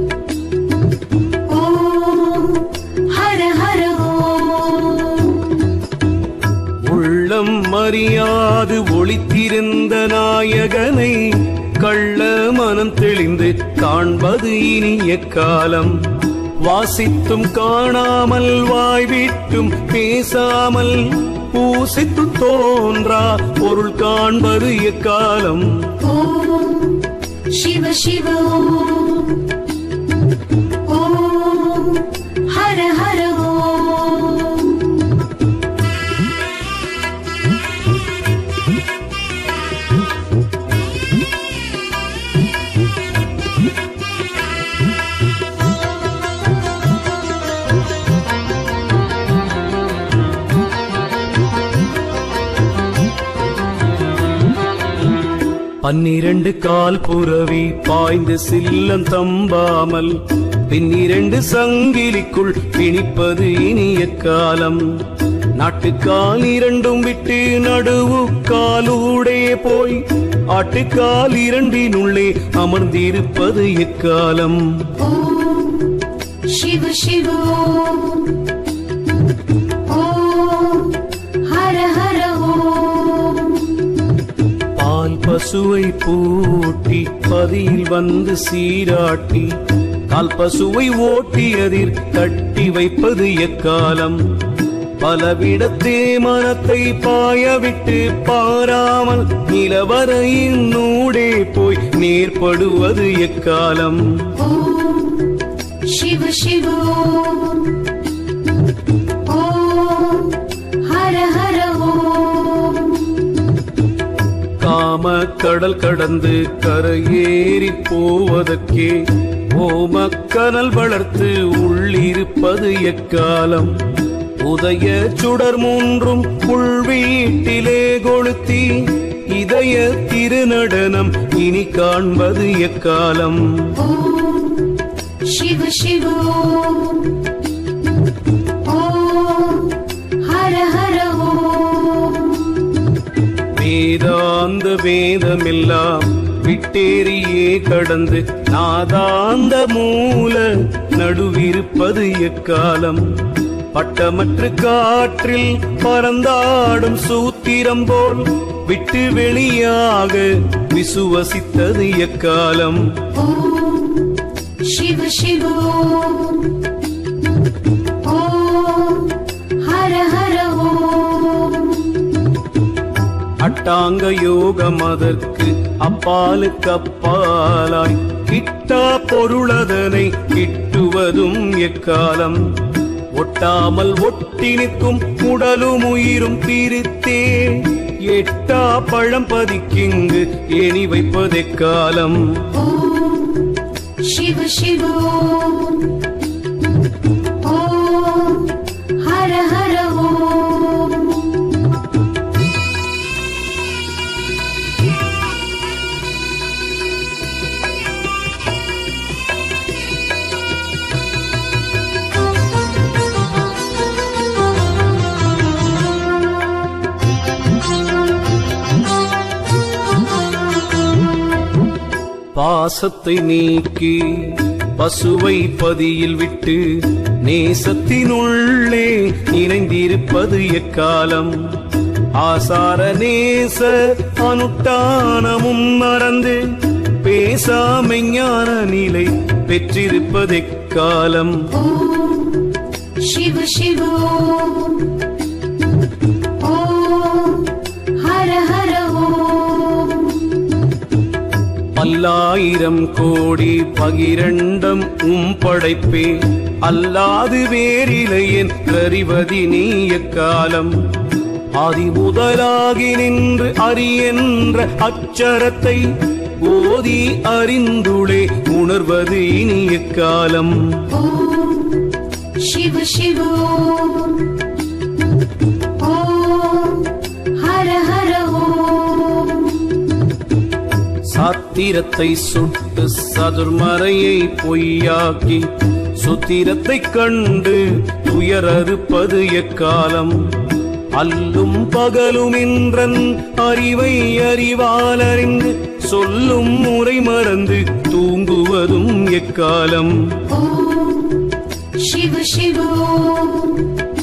ஓம் ஹர ஹர ஓம் உள்ளம் அறியாது ஒளித்திருந்த நாயகனை கள்ள மனம் தெளிந்து காண்பது இனி எக்காலம் வாசித்தும் காணாமல் வாய்விட்டும் பேசாமல் பூசித்து தோன்றா பொருள் காண்பது எக்காலம் ஓம் சிவ சிவ ஓம் ஓம் ஹர ஹர ஓம் பன்னிரண்டு கால் புறவி பாய்ந்து சில்லம் தம்பாமல் பின்னிரண்டு சங்கிலிக்குள் பிணிப்பது இனிய காலம் நாட்டுக்கால் இரண்டும் விட்டு நடுவு காலூடே போய் ஆட்டுக்கால் இரண்டினுள்ளே அமர்ந்திருப்பது எக்காலம் ஓம் சிவ சிவ ஓம் ஓம் ஹர பசுவை பூட்டி பதியில் வந்து சீராட்டி கால் பசுவை ஓட்டியதில் கட்டி வைப்பது எக்காலம் பலவிடத்தே மனத்தை பாயவிட்டு பாராமல் நிலவரையின் நூடே போய் நேர்படுவது எக்காலம் शिव शिव ॐ ॐ हर हर ॐ காம கடல் கடந்து கரையேறி போவதற்கே ஓமக்கனல் வளர்த்து உள்ளிருப்பது எக்காலம் உதய சுடர் மூன்றும் உள்வீட்டிலே கொளுத்தி இதய திருநடனம் இனி காண்பது எக்காலம் शिव शिव ॐ ॐ हर हर ॐ வேதாந்த வேதமெல்லாம் விட்டேறியே கடந்து நாதாந்த மூல நடுவிருப்பது எக்காலம் பட்டமற்று காற்றில் பறந்தாடும் சூத்திரம் போல் விட்டு வெளியாக விசுவசித்தது எக்காலம் शिव शिव ॐ ॐ हर हर ॐ அட்டாங்க யோகம் அதற்கு அப்பாலுக்கு அப்பாலாய் கிட்டா பொருளதனை கிட்டுவதும் எக்காலம் ஒட்டாமல் ஒட்டி நிற்கும் உடலும் உயிரும் பிரித்தே எட்டா பழம் பதிக்கிங்கு ஏணி வைப்பதெக்காலம் शिव शिव ॐ ॐ हर हर ॐ பாசத்தை நீக்கி பசுவை பதியில் விட்டு நேசத்தினுள்ளே இணைந்திருப்பது எக்காலம் ஆசார நேச அனுட்டானமும் மறந்து பேசாமெஞ்ஞான நிலை பெற்றிருப்பதெக்காலம் शिव शिव ॐ ॐ हर हर ॐ பல்லாயிரம் கோடி பகிரண்டம் உம் படைப்பே அல்லாது வேறிலை என்றறிவதி நீ எக்காலம் ஆதி முதலாகி நின்று அறியென்ற அச்சரத்தை ஓதி அறிந்துளே உணர்வது இனி எக்காலம் शिव शिव ॐ ॐ हर हर ॐ சாத்திரத்தை சுட்டு சதுர்மறையை பொய்யாக்கி சுத்திரத்தை கண்டு துயரறுப்பது எக்காலம் அல்லும் பகலுமின்றன் அறிவை அறிவாலறிந்து சொல்லும் முறை மறந்து தூங்குவதும் எக்காலம் शिव शिव ॐ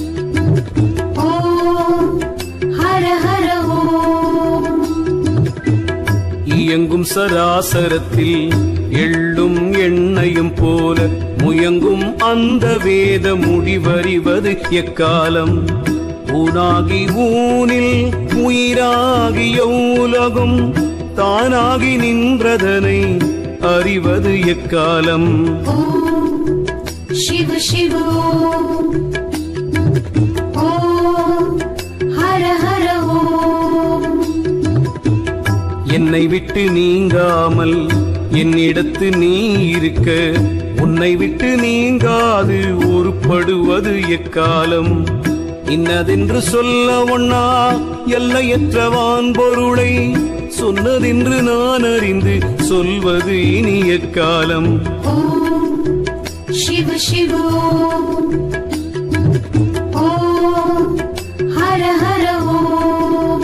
ॐ हर हर ॐ இயங்கும் சராசரத்தில் எள்ளும் எண்ணெயும் போல முயங்கும் அந்த வேத முடிவறிவது எக்காலம் ஊனாகி ஊனில் உயிராகிய உலகும் தானாகி நின்றதனை அறிவது எக்காலம் शिव शिव ॐ ॐ हर हर ॐ என்னை விட்டு நீங்காமல் என்னிடத்து நீ இருக்க உன்னை விட்டு நீங்காது ஒருப்படுவது எக்காலம் இன்னதென்று சொல்ல ஒண்ணா எல்லையற்றவான் பொருளை சொன்னதென்று நான் அறிந்து சொல்வது இனி எக்காலம் शिव शिव ॐ ॐ हर हर ॐ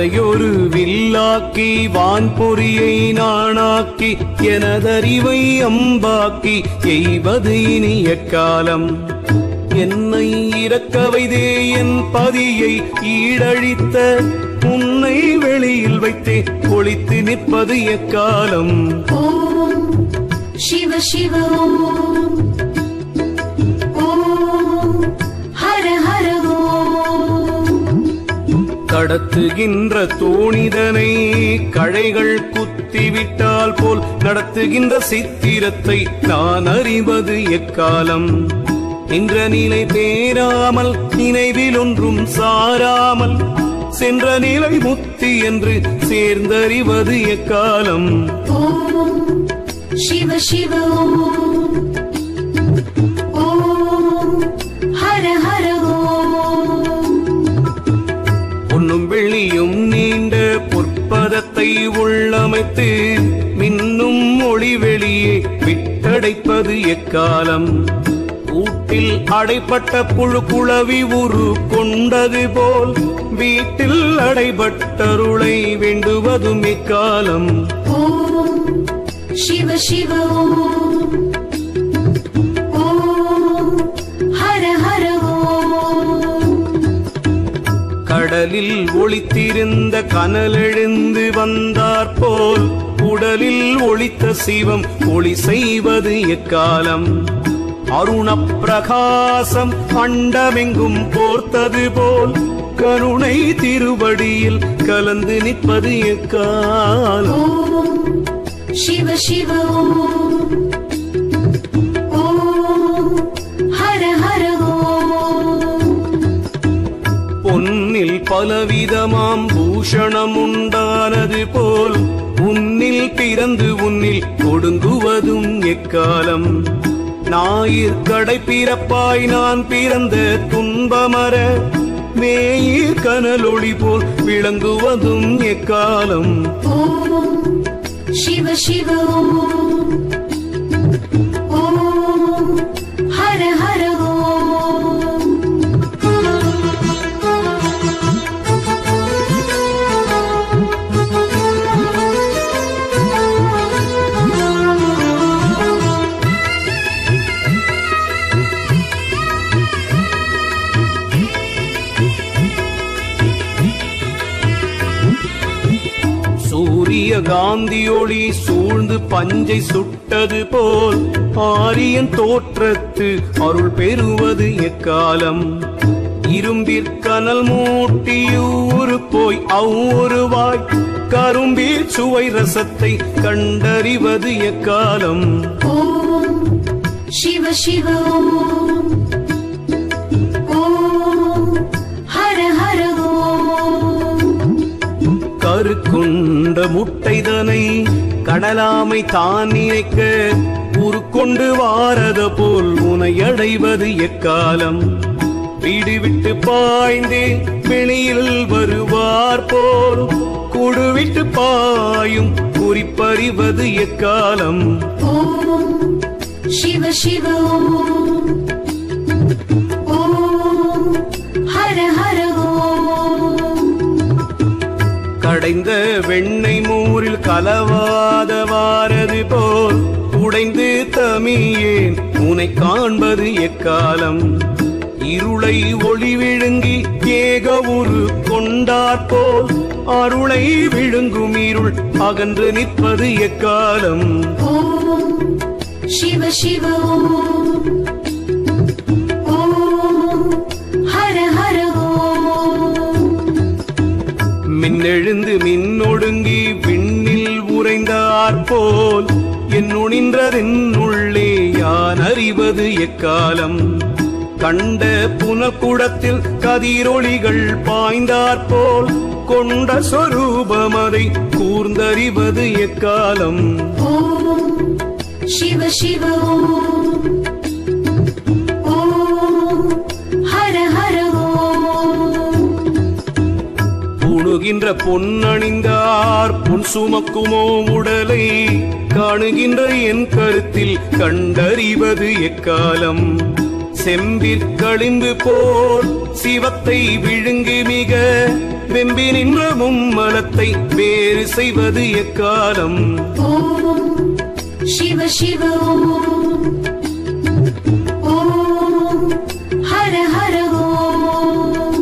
அதையொரு வில்லாக்கி வான்பொறியை நாணாக்கி எனதறிவை அம்பாக்கி எய்வது இனி எக்காலம் என்னை இறக்க வைதே என் பதியை ஈடழித்த உன்னை வெளியில் வைத்தே ஒளித்து நிற்பது எக்காலம் ॐ शिव शिव ॐ ॐ हर हर ॐ கடத்துகின்ற தோணிதனை கழைகள் குத்திவிட்டால் போல் நடத்துகின்ற சித்திரத்தை நான் அறிவது எக்காலம் நின்ற நிலை பேராமல் நினைவில் ஒன்றும் சாராமல் சென்ற நிலை முத்தி என்று சேர்ந்தறிவது எக்காலம் ॐ शिव शिव ॐ ॐ हर हर ॐ பொன்னும் வெள்ளியும் நீண்ட பொற்பதத்தை உள்ளமைத்து மின்னும் ஒளி வெளியே விட்டடைப்பது எக்காலம் கூட்டில் அடைப்பட்ட புழு குளவி உரு கொண்டது போல் வீட்டில் அடைபட்டருளை வேண்டுவதும் எக்காலம் ॐ शिव शिव ॐ ॐ हर हर ॐ கடலில் ஒளித்திருந்த கனலெழுந்து வந்தாற்போல் உடலில் ஒளித்த சிவம் ஒளி செய்வது எக்காலம் அருணப் பிரகாசம் அண்டமெங்கும் போர்த்தது போல் கருணை திருவடியில் கலந்து நிற்பது எக்காலம் ॐ शिव शिव ॐ ॐ हर हर ॐ பொன்னில் பலவிதமாம் பூஷணம் உண்டானது போல் உன்னில் பிறந்து உன்னில் ஒடுங்குவதும் எக்காலம் ஞாயிற் கடை பிறப்பாய் நான் பிறந்த துன்பமர மேயிர் கனலொளி போல் விளங்குவதும் எக்காலம் ॐ शिव शिव ॐ ॐ हर हर ॐ சூரிய காந்தி ஒளி சூழ்ந்து பஞ்சை சுட்டது போல் ஆரியன் தோற்றத்து அருள் பெறுவது எக்காலம் இரும்பிற்கனல் மூட்டியூறு போய் அவ்வொருவாய் கரும்பில் சுவை ரசத்தை கண்டறிவது எக்காலம் ॐ शिव शिव ॐ ॐ हर हर ॐ கருக்குண்ட முட்டைதனை கடலாமை தான் நினைக்க உருக்கொண்டு வாரத போல் உனை அடைவது எக்காலம் வீடு விட்டு பாய்ந்தே வெளியில் வருவார் போல் குடு விட்டு பாயும் குறிப்பறிவது எக்காலம் ॐ शिव शिव ॐ ॐ हर हर ॐ கடைந்த வெண்ணெய் மூரில் கலவாத வாரது போல் உடைந்து தமியேன் உனை காண்பது எக்காலம் இருளை ஒளி விழுங்கி ஏக உரு கொண்டாற் போல் அருளை விழுங்கும் இருள் அகன்று நிற்பது எக்காலம் ॐ शिव शिव ॐ ॐ हर हर ॐ மின்னெழுந்து மின்னொடுங்கி விண்ணில் உறைந்தாற் போல் என் நுணின்றதென் உள்ளே யான் அறிவது எக்காலம் கண்ட புனக்குடத்தில் கதிரொளிகள் பாய்ந்தாற் போல் கொண்ட சொரூபமதை கூர்ந்தறிவது எக்காலம் ॐ शिव शिव ॐ ॐ हर हर ॐ பூணுகின்ற பொன்னணிந்தார் பொன் சுமக்குமோ உடலை காணுகின்ற என் கருத்தில் கண்டறிவது எக்காலம் செம்பிற்களிம்பு போல் சிவத்தை விழுங்கு மிக வெம்பி நின்ற மும்மலத்தை வேறு செய்வது எக்காலம் ஓம் சிவ சிவ ஓம் ஓம் ஹர ஹர ஓம்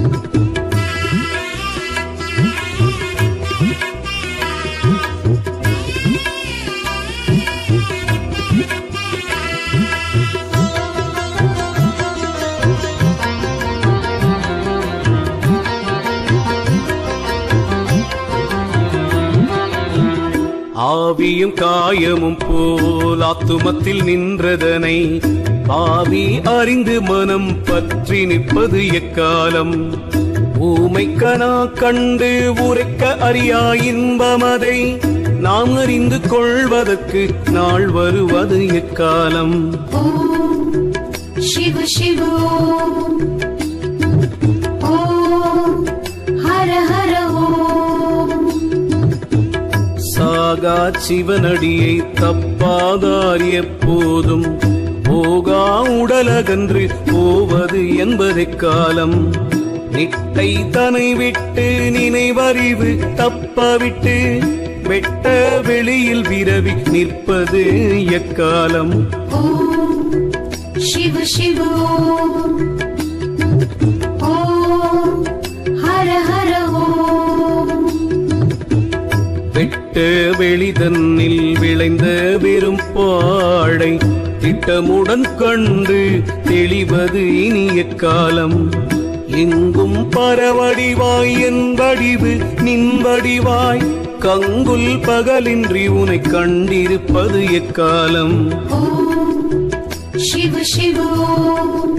ஆவியும் காயமும் போல் ஆத்துமத்தில் நின்றதனை பாவி அறிந்து மனம் பற்றி நிற்பது எக்காலம் ஊமை கனா கண்டு உரைக்க அறியா இன்பமதை நாம் அறிந்து கொள்வதற்கு நாள் வருவது எக்காலம் ஓம் சிவ சிவ ஓம் ஓம் ஹர ஹர ஓம் சாகா சிவனடியை தப்பாதார் எப்போதும் போகா உடலகன்று போவது என்பதெக்காலம் நிட்டை தனை விட்டு நினைவறிவு தப்பவிட்டு வெட்ட வெளியில் விரவி நிற்பது எக்காலம் ஓம் சிவ சிவ ஓம் ஓம் ஹர ஹர ஓம் வெட்ட வெளிதன்னில் விளைந்த வெறும் பாடை திட்டமுடன் கண்டு தெளிவது இனிய காலம் எங்கும் பரவடிவாய் என் வடிவு நின் வடிவாய் கங்குல் பகலின்றி உனை கண்டிருப்பது எக்காலம் ஓம் சிவ சிவ ஓம்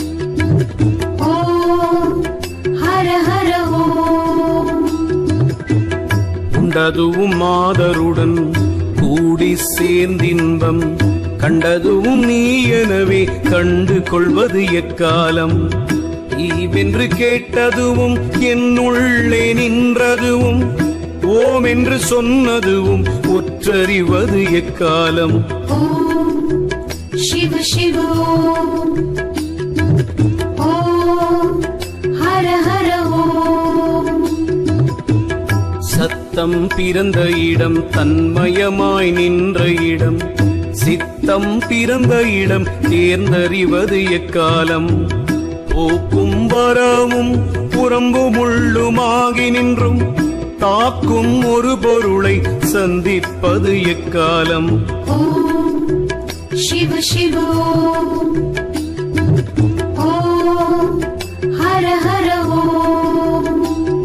ஓம் ஹர ஹர ஓம் உண்டதுவும் மாதருடன் கூடி சேர்ந்தின்பம் கண்டதுவும் நீ எனவே கண்டு கொள்வது எக்காலம் ஈவென்று கேட்டதுவும் என்னுள்ளே நின்றதுவும் ஓம் என்று சொன்னதுவும் ஒற்றறிவது எக்காலம் ஓம் சிவ சிவ ஓம் ஓம் ஹர ஹர ஓம் சத்தம் பிறந்த இடம் தன்மயமாய் நின்ற இடம் சித்தம் பிறந்த இடம் தேர்ந்தறிவது எக்காலம் போக்கும் வரவும் புறம்பும் உள்ளுமாகி நின்றும் தாக்கும் ஒரு பொருளை சந்திப்பது எக்காலம் ஓம் சிவ சிவ ஓம் ஓம் ஹர ஹர ஓம்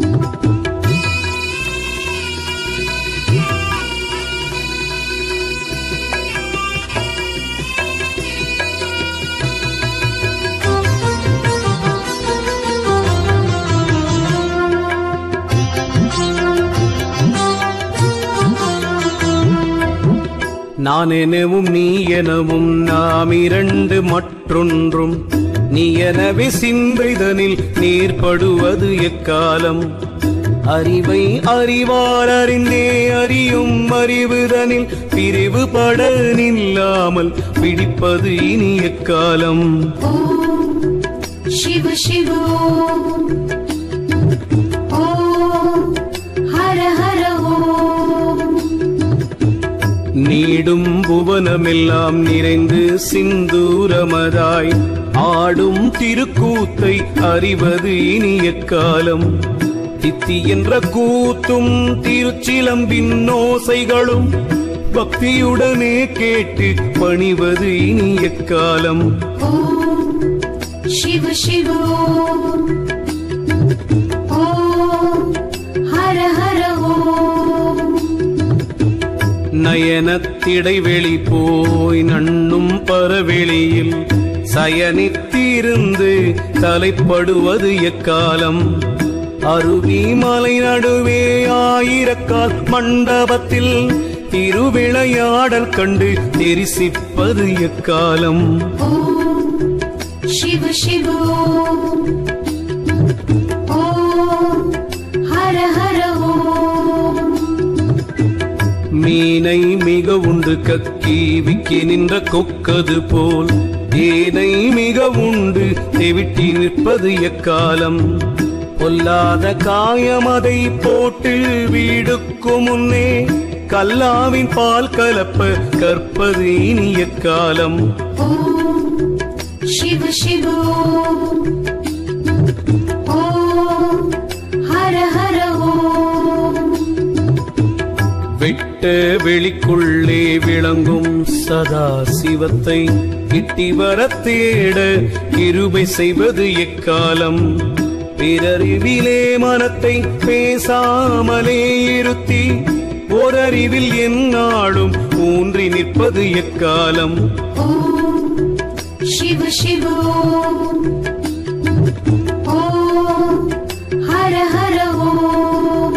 நான் எனவும் நீ எனவும் நாம் இரண்டு மற்றொன்றும் நீ எனவே சிந்தைதனில் நேர்படுவது எக்காலம் அறிவை அறிவார் அறிந்தே அறியும் அறிவுதனில் பிரிவுபட நில்லாமல் பிடிப்பது இனி எக்காலம் ஓம் சிவ சிவ ஓம் ஓம் ஹர ஹர ஓம் நீடும் புவனமெல்லாம் நிறைந்து சிந்தூரமதாய் ஆடும் திருக்கூத்தை அறிவது இனி எக்காலம் தித்தி என்ற கூத்தும் திருச்சிலம்பின் ஓசைகளும் பக்தியுடனே கேட்டு பணிவது இனி எக்காலம் ஓம் சிவ சிவ ஓம் ஓம் ஹர ஹர ஓம் நயனத்திடைவெளி போய் நண்ணும் பரவெளியில் சயனித்திருந்து தலைப்படுவது எக்காலம் அருவி மலை நடுவே ஆயிரக்கால் மண்டபத்தில் திருவிளையாடல் கண்டு தெரிசிப்பது எக்காலம் ஓம் சிவ சிவ ஓம் ஓம் ஹர ஹர ஓம் மீனை மிக உண்டு கக்கி விக்கி நின்ற கொக்கது போல் ஏனை மிக உண்டு தெவிட்டி நிற்பது எக்காலம் பொல்லாத காயமதை போட்டு வீடுக்கு முன்னே கல்லாவின் பால் கலப்ப கற்பது இனி எக்காலம் ॐ शिव शिव ॐ हर हर ॐ வெட்ட வெளிக்குள்ளே விளங்கும் சதா சிவத்தை கிட்டி வர தேட கிருபை செய்வது எக்காலம் பிறறிவிலே மனத்தை பேசாமலே இருத்தி ஓரறிவில் எந்நாளும் ஊன்றி நிற்பது எக்காலம் ॐ शिव शिव ॐ हर हर ॐ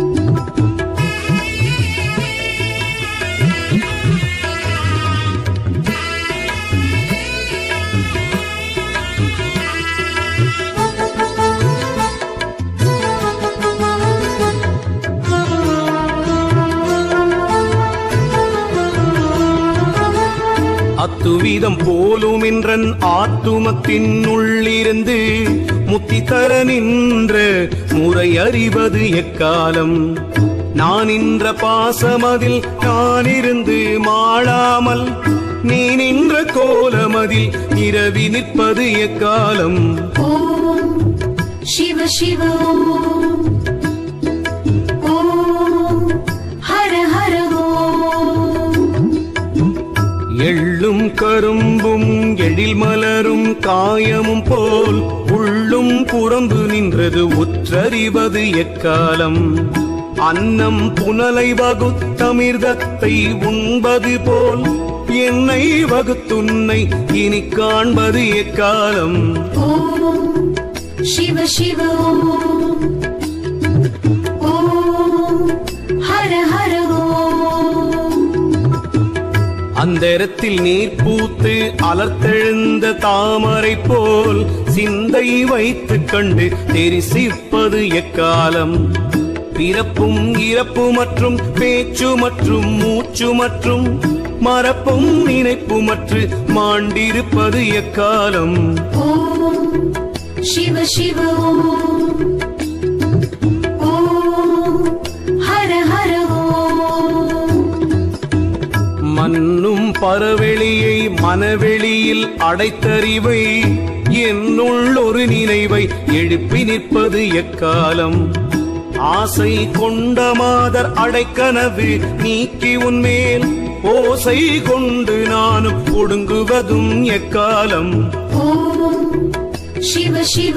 அத்துவீதம் போலும் என்றன் ஆத்துமத்தின் உள்ளிருந்து முத்தி தர நின்ற முறை அறிவது எக்காலம் நான் நின்ற பாசமதில் நான் இருந்து மாளாமல் நீ நின்ற கோலமதில் இரவி நிற்பது எக்காலம் ॐ शिव शिव ॐ हर हर ॐ எள்ளும் கரும்பும் எழில் மலரும் காயமும் போல் உள்ளும் புறம்பு நின்றது உற்றறிவது எக்காலம் அன்னம் புனலை வகுத்தமிர்தத்தை உண்பது போல் என்னை வகுத்துன்னை இனி காண்பது எக்காலம் ॐ शिव शिव ॐ हर हर ॐ அந்தரத்தில் நீர் பூத்து அலர்த்தெழுந்த தாமரை போல் சிந்தை வைத்து கண்டு தெரிசிப்பது எக்காலம் பிறப்பும் இறப்பு மற்றும் பேச்சு மற்றும் மூச்சு மற்றும் மறப்பும் நினைப்பு மற்று மாண்டிருப்பது எக்காலம் ॐ शिव शिव ॐ हर हर ॐ மண்ணும் பரவெளியை மனவெளியில் அடைத்தறிவை என்னுள் ஒரு நினைவை எழுப்பி நிற்பது எக்காலம் ஆசை கொண்ட மாதர் அடைக்கனவு நீக்கி உன்மேல் ஓசை கொண்டு நானும் ஒடுங்குவதும் எக்காலம் ॐ शिव शिव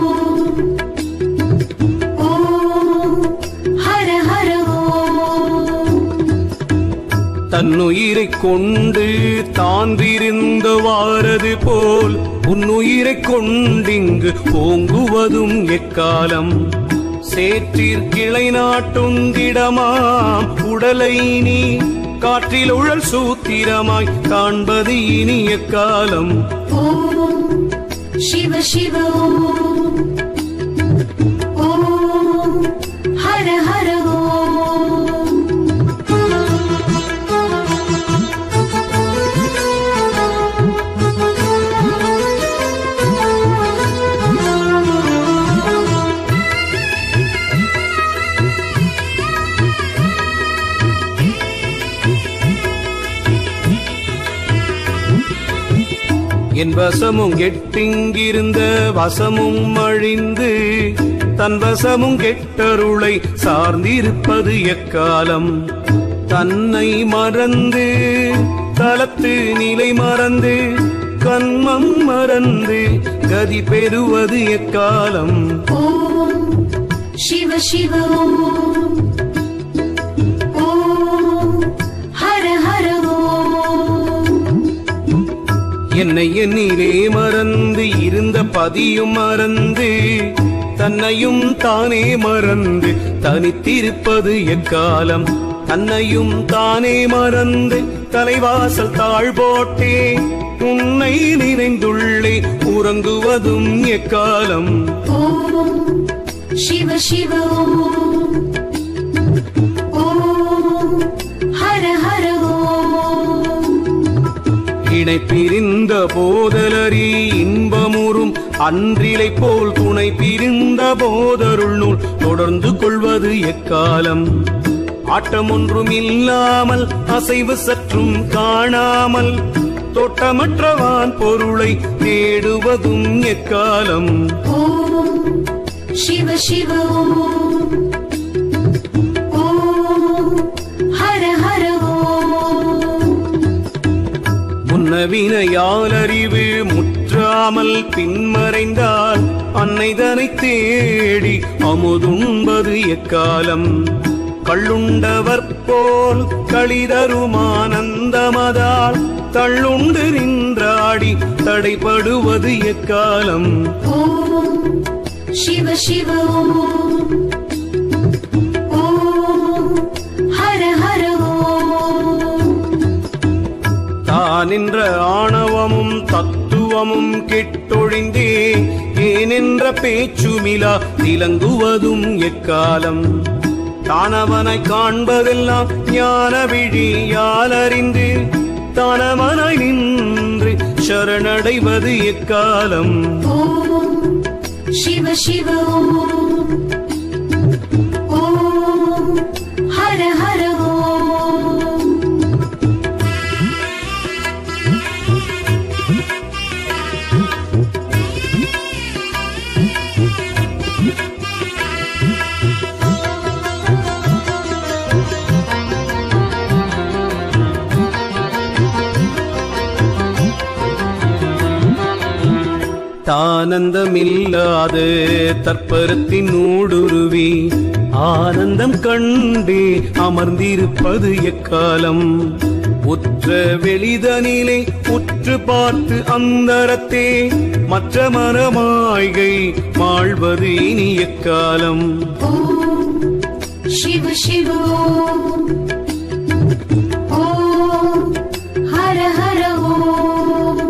ॐ हर हर ॐ தன்னுயிரைக் கொண்டு தான் விரிந்து வாரது போல் உன்னுயிரைக் கொண்டிங்கு ஓங்குவதும் எக்காலம் சேற்றிற் கிளை நாட்டுண்டிடமாம் உடலை நீ காற்றில் உழல் சூத்திரமாய் காண்பது இனி எக்காலம் ॐ शिव शिव ॐ हर हर ॐ என் வசமும் கெட்டிங்கிருந்த வசமும் அழிந்து தன் வசமும் கெட்டருளை சார்ந்திருப்பது எக்காலம் தன்னை மறந்து தலத்து நிலை மறந்து கண்மம் மறந்து கதி பெறுவது எக்காலம் ॐ शिव शिव ॐ हर हर ॐ என்னை எண்ணிலே மறந்து இருந்த பதியும் மறந்து தன்னையும் தானே மறந்து தனித்திருப்பது எக்காலம் தன்னையும் தானே மறந்து தலைவாசல் தாழ் போட்டே உன்னை நினைந்துள்ளே உறங்குவதும் எக்காலம் ॐ शिव शिव ॐ हर हर ॐ இணை பிரிந்த போதலரி இன்பமுறும் அன்றிலை போல் துணை பிரிந்த போதருள் நூல் தொடர்ந்து கொள்வது எக்காலம் ஆட்டம் ஒன்றும் இல்லாமல் அசைவு சற்றும் காணாமல் தோட்டமற்றவான் பொருளை தேடுவதும் எக்காலம் ॐ शिव शिव ॐ ॐ हर हर ॐ முன்னவினையால் அறிவு முற்றாமல் பின்மறைந்தால் அன்னைதனை தேடி அமுதுண்பது எக்காலம் கள்ளுண்டவர் போல் களிதருமானந்தமதால் தள்ளுண்டு நின்றாடி தடைப்படுவது எக்காலம் ॐ शिव शिव ॐ हर हर ॐ தானென்ற ஆணவமும் தத்துவமும் கெட்டொழிந்தே ஏனென்ற பேச்சுமிலா திலங்குவதும் எக்காலம் தானவனை காண்பதெல்லாம் ஞான விழியாலறிந்து தானவனாய் நின்று சரணடைவது எக்காலம் ॐ शिव शिव ॐ हर हर ॐ தானந்தமில்லாத தற்பரத்தின் ஊடுருவி ஆனந்தம் கண்டே அமர்ந்திருப்பது எக்காலம் உற்ற வெளிதனிலே உற்று பார்த்து அந்தரத்தே மற்ற மரமாய்கை மாழ்வது இனி எக்காலம் ॐ शिव शिव ॐ हर हर ॐ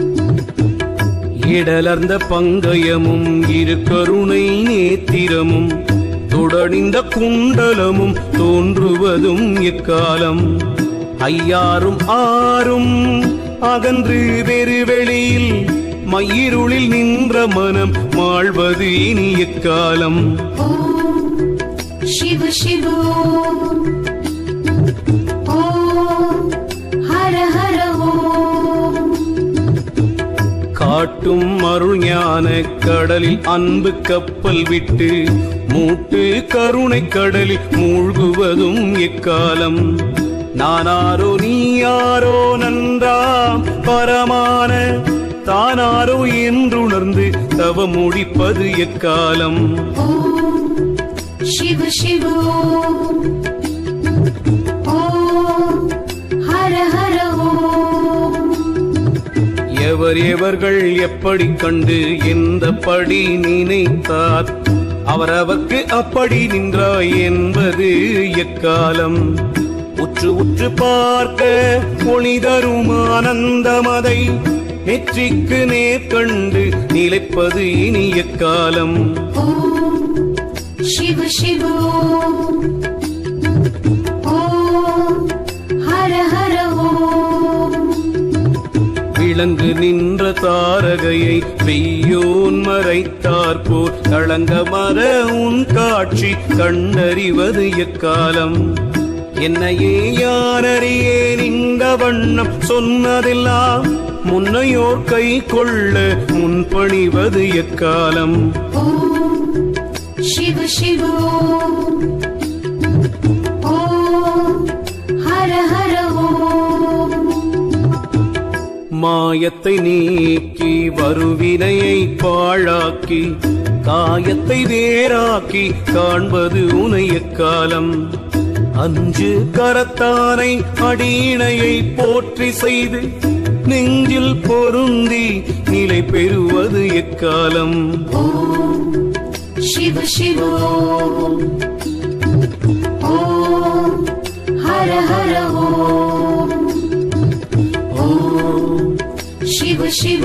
இடலர்ந்த பங்கயமும் இரு கருணை நேத்திரமும் தொடர்ந்த குண்டலமும் தோன்றுவதும் எக்காலம் ஐயாரும் ஆறும் அகன்று வெறு வெளியில் மயிருளில் நின்ற மனம் மாழ்வது இனி எக்காலம் ॐ शिव शिव ॐ हर हर ॐ காட்டும் அருள் ஞான கடலில் அன்பு கப்பல் விட்டு மூட்டு கருணை கடலில் மூழ்குவதும் எக்காலம் நானாரோ நீயாரோ நன்றாம் பரமான தானாரோ என்றுணர்ந்து தவ முடிப்பது எக்காலம் ॐ शिव शिव ॐ हर हर ॐ எவர் எவர்கள் எப்படி கண்டு எந்த படி நினைத்தார் அவரவர்க்கு அப்படி நின்றாய் என்பது எக்காலம் உற்று உற்று பார்க்க ஒளி தரும் ஆனந்தமதை நெற்றிக்கு நேர் கண்டு நிலைப்பது இனி எக்காலம் ॐ शिव शिव ॐ हर हर ॐ விளங்கு நின்ற தாரகையை வெய்யோன் மறைத்தார்போர் களங்க மர உன் காட்சி கண்டறிவது எக்காலம் என்னையே யாரறியேன் இந்த வண்ணம் சொன்னதெல்லாம் முன்னையோர் கை கொள்ள முன்பணிவது எக்காலம் ॐ शिव शिव ॐ हर हर ॐ மாயத்தை நீக்கி வருவினையை பாழாக்கி காயத்தை வேறாக்கி காண்பது உனை எக்காலம் அஞ்சு கரத்தானை அடியினையை போற்றி செய்து நெஞ்சில் பொருந்தி நிலை பெறுவது எக்காலம் ॐ शिव शिव ॐ हर हर ॐ ॐ शिव शिव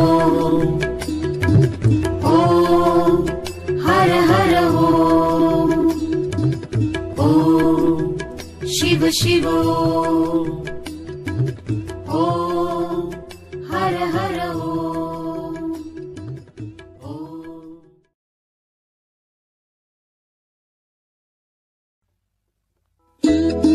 ॐ हर हर ॐ ॐ शिव शिव ॐ ஹர ஹர ஓம் ஓம் Thank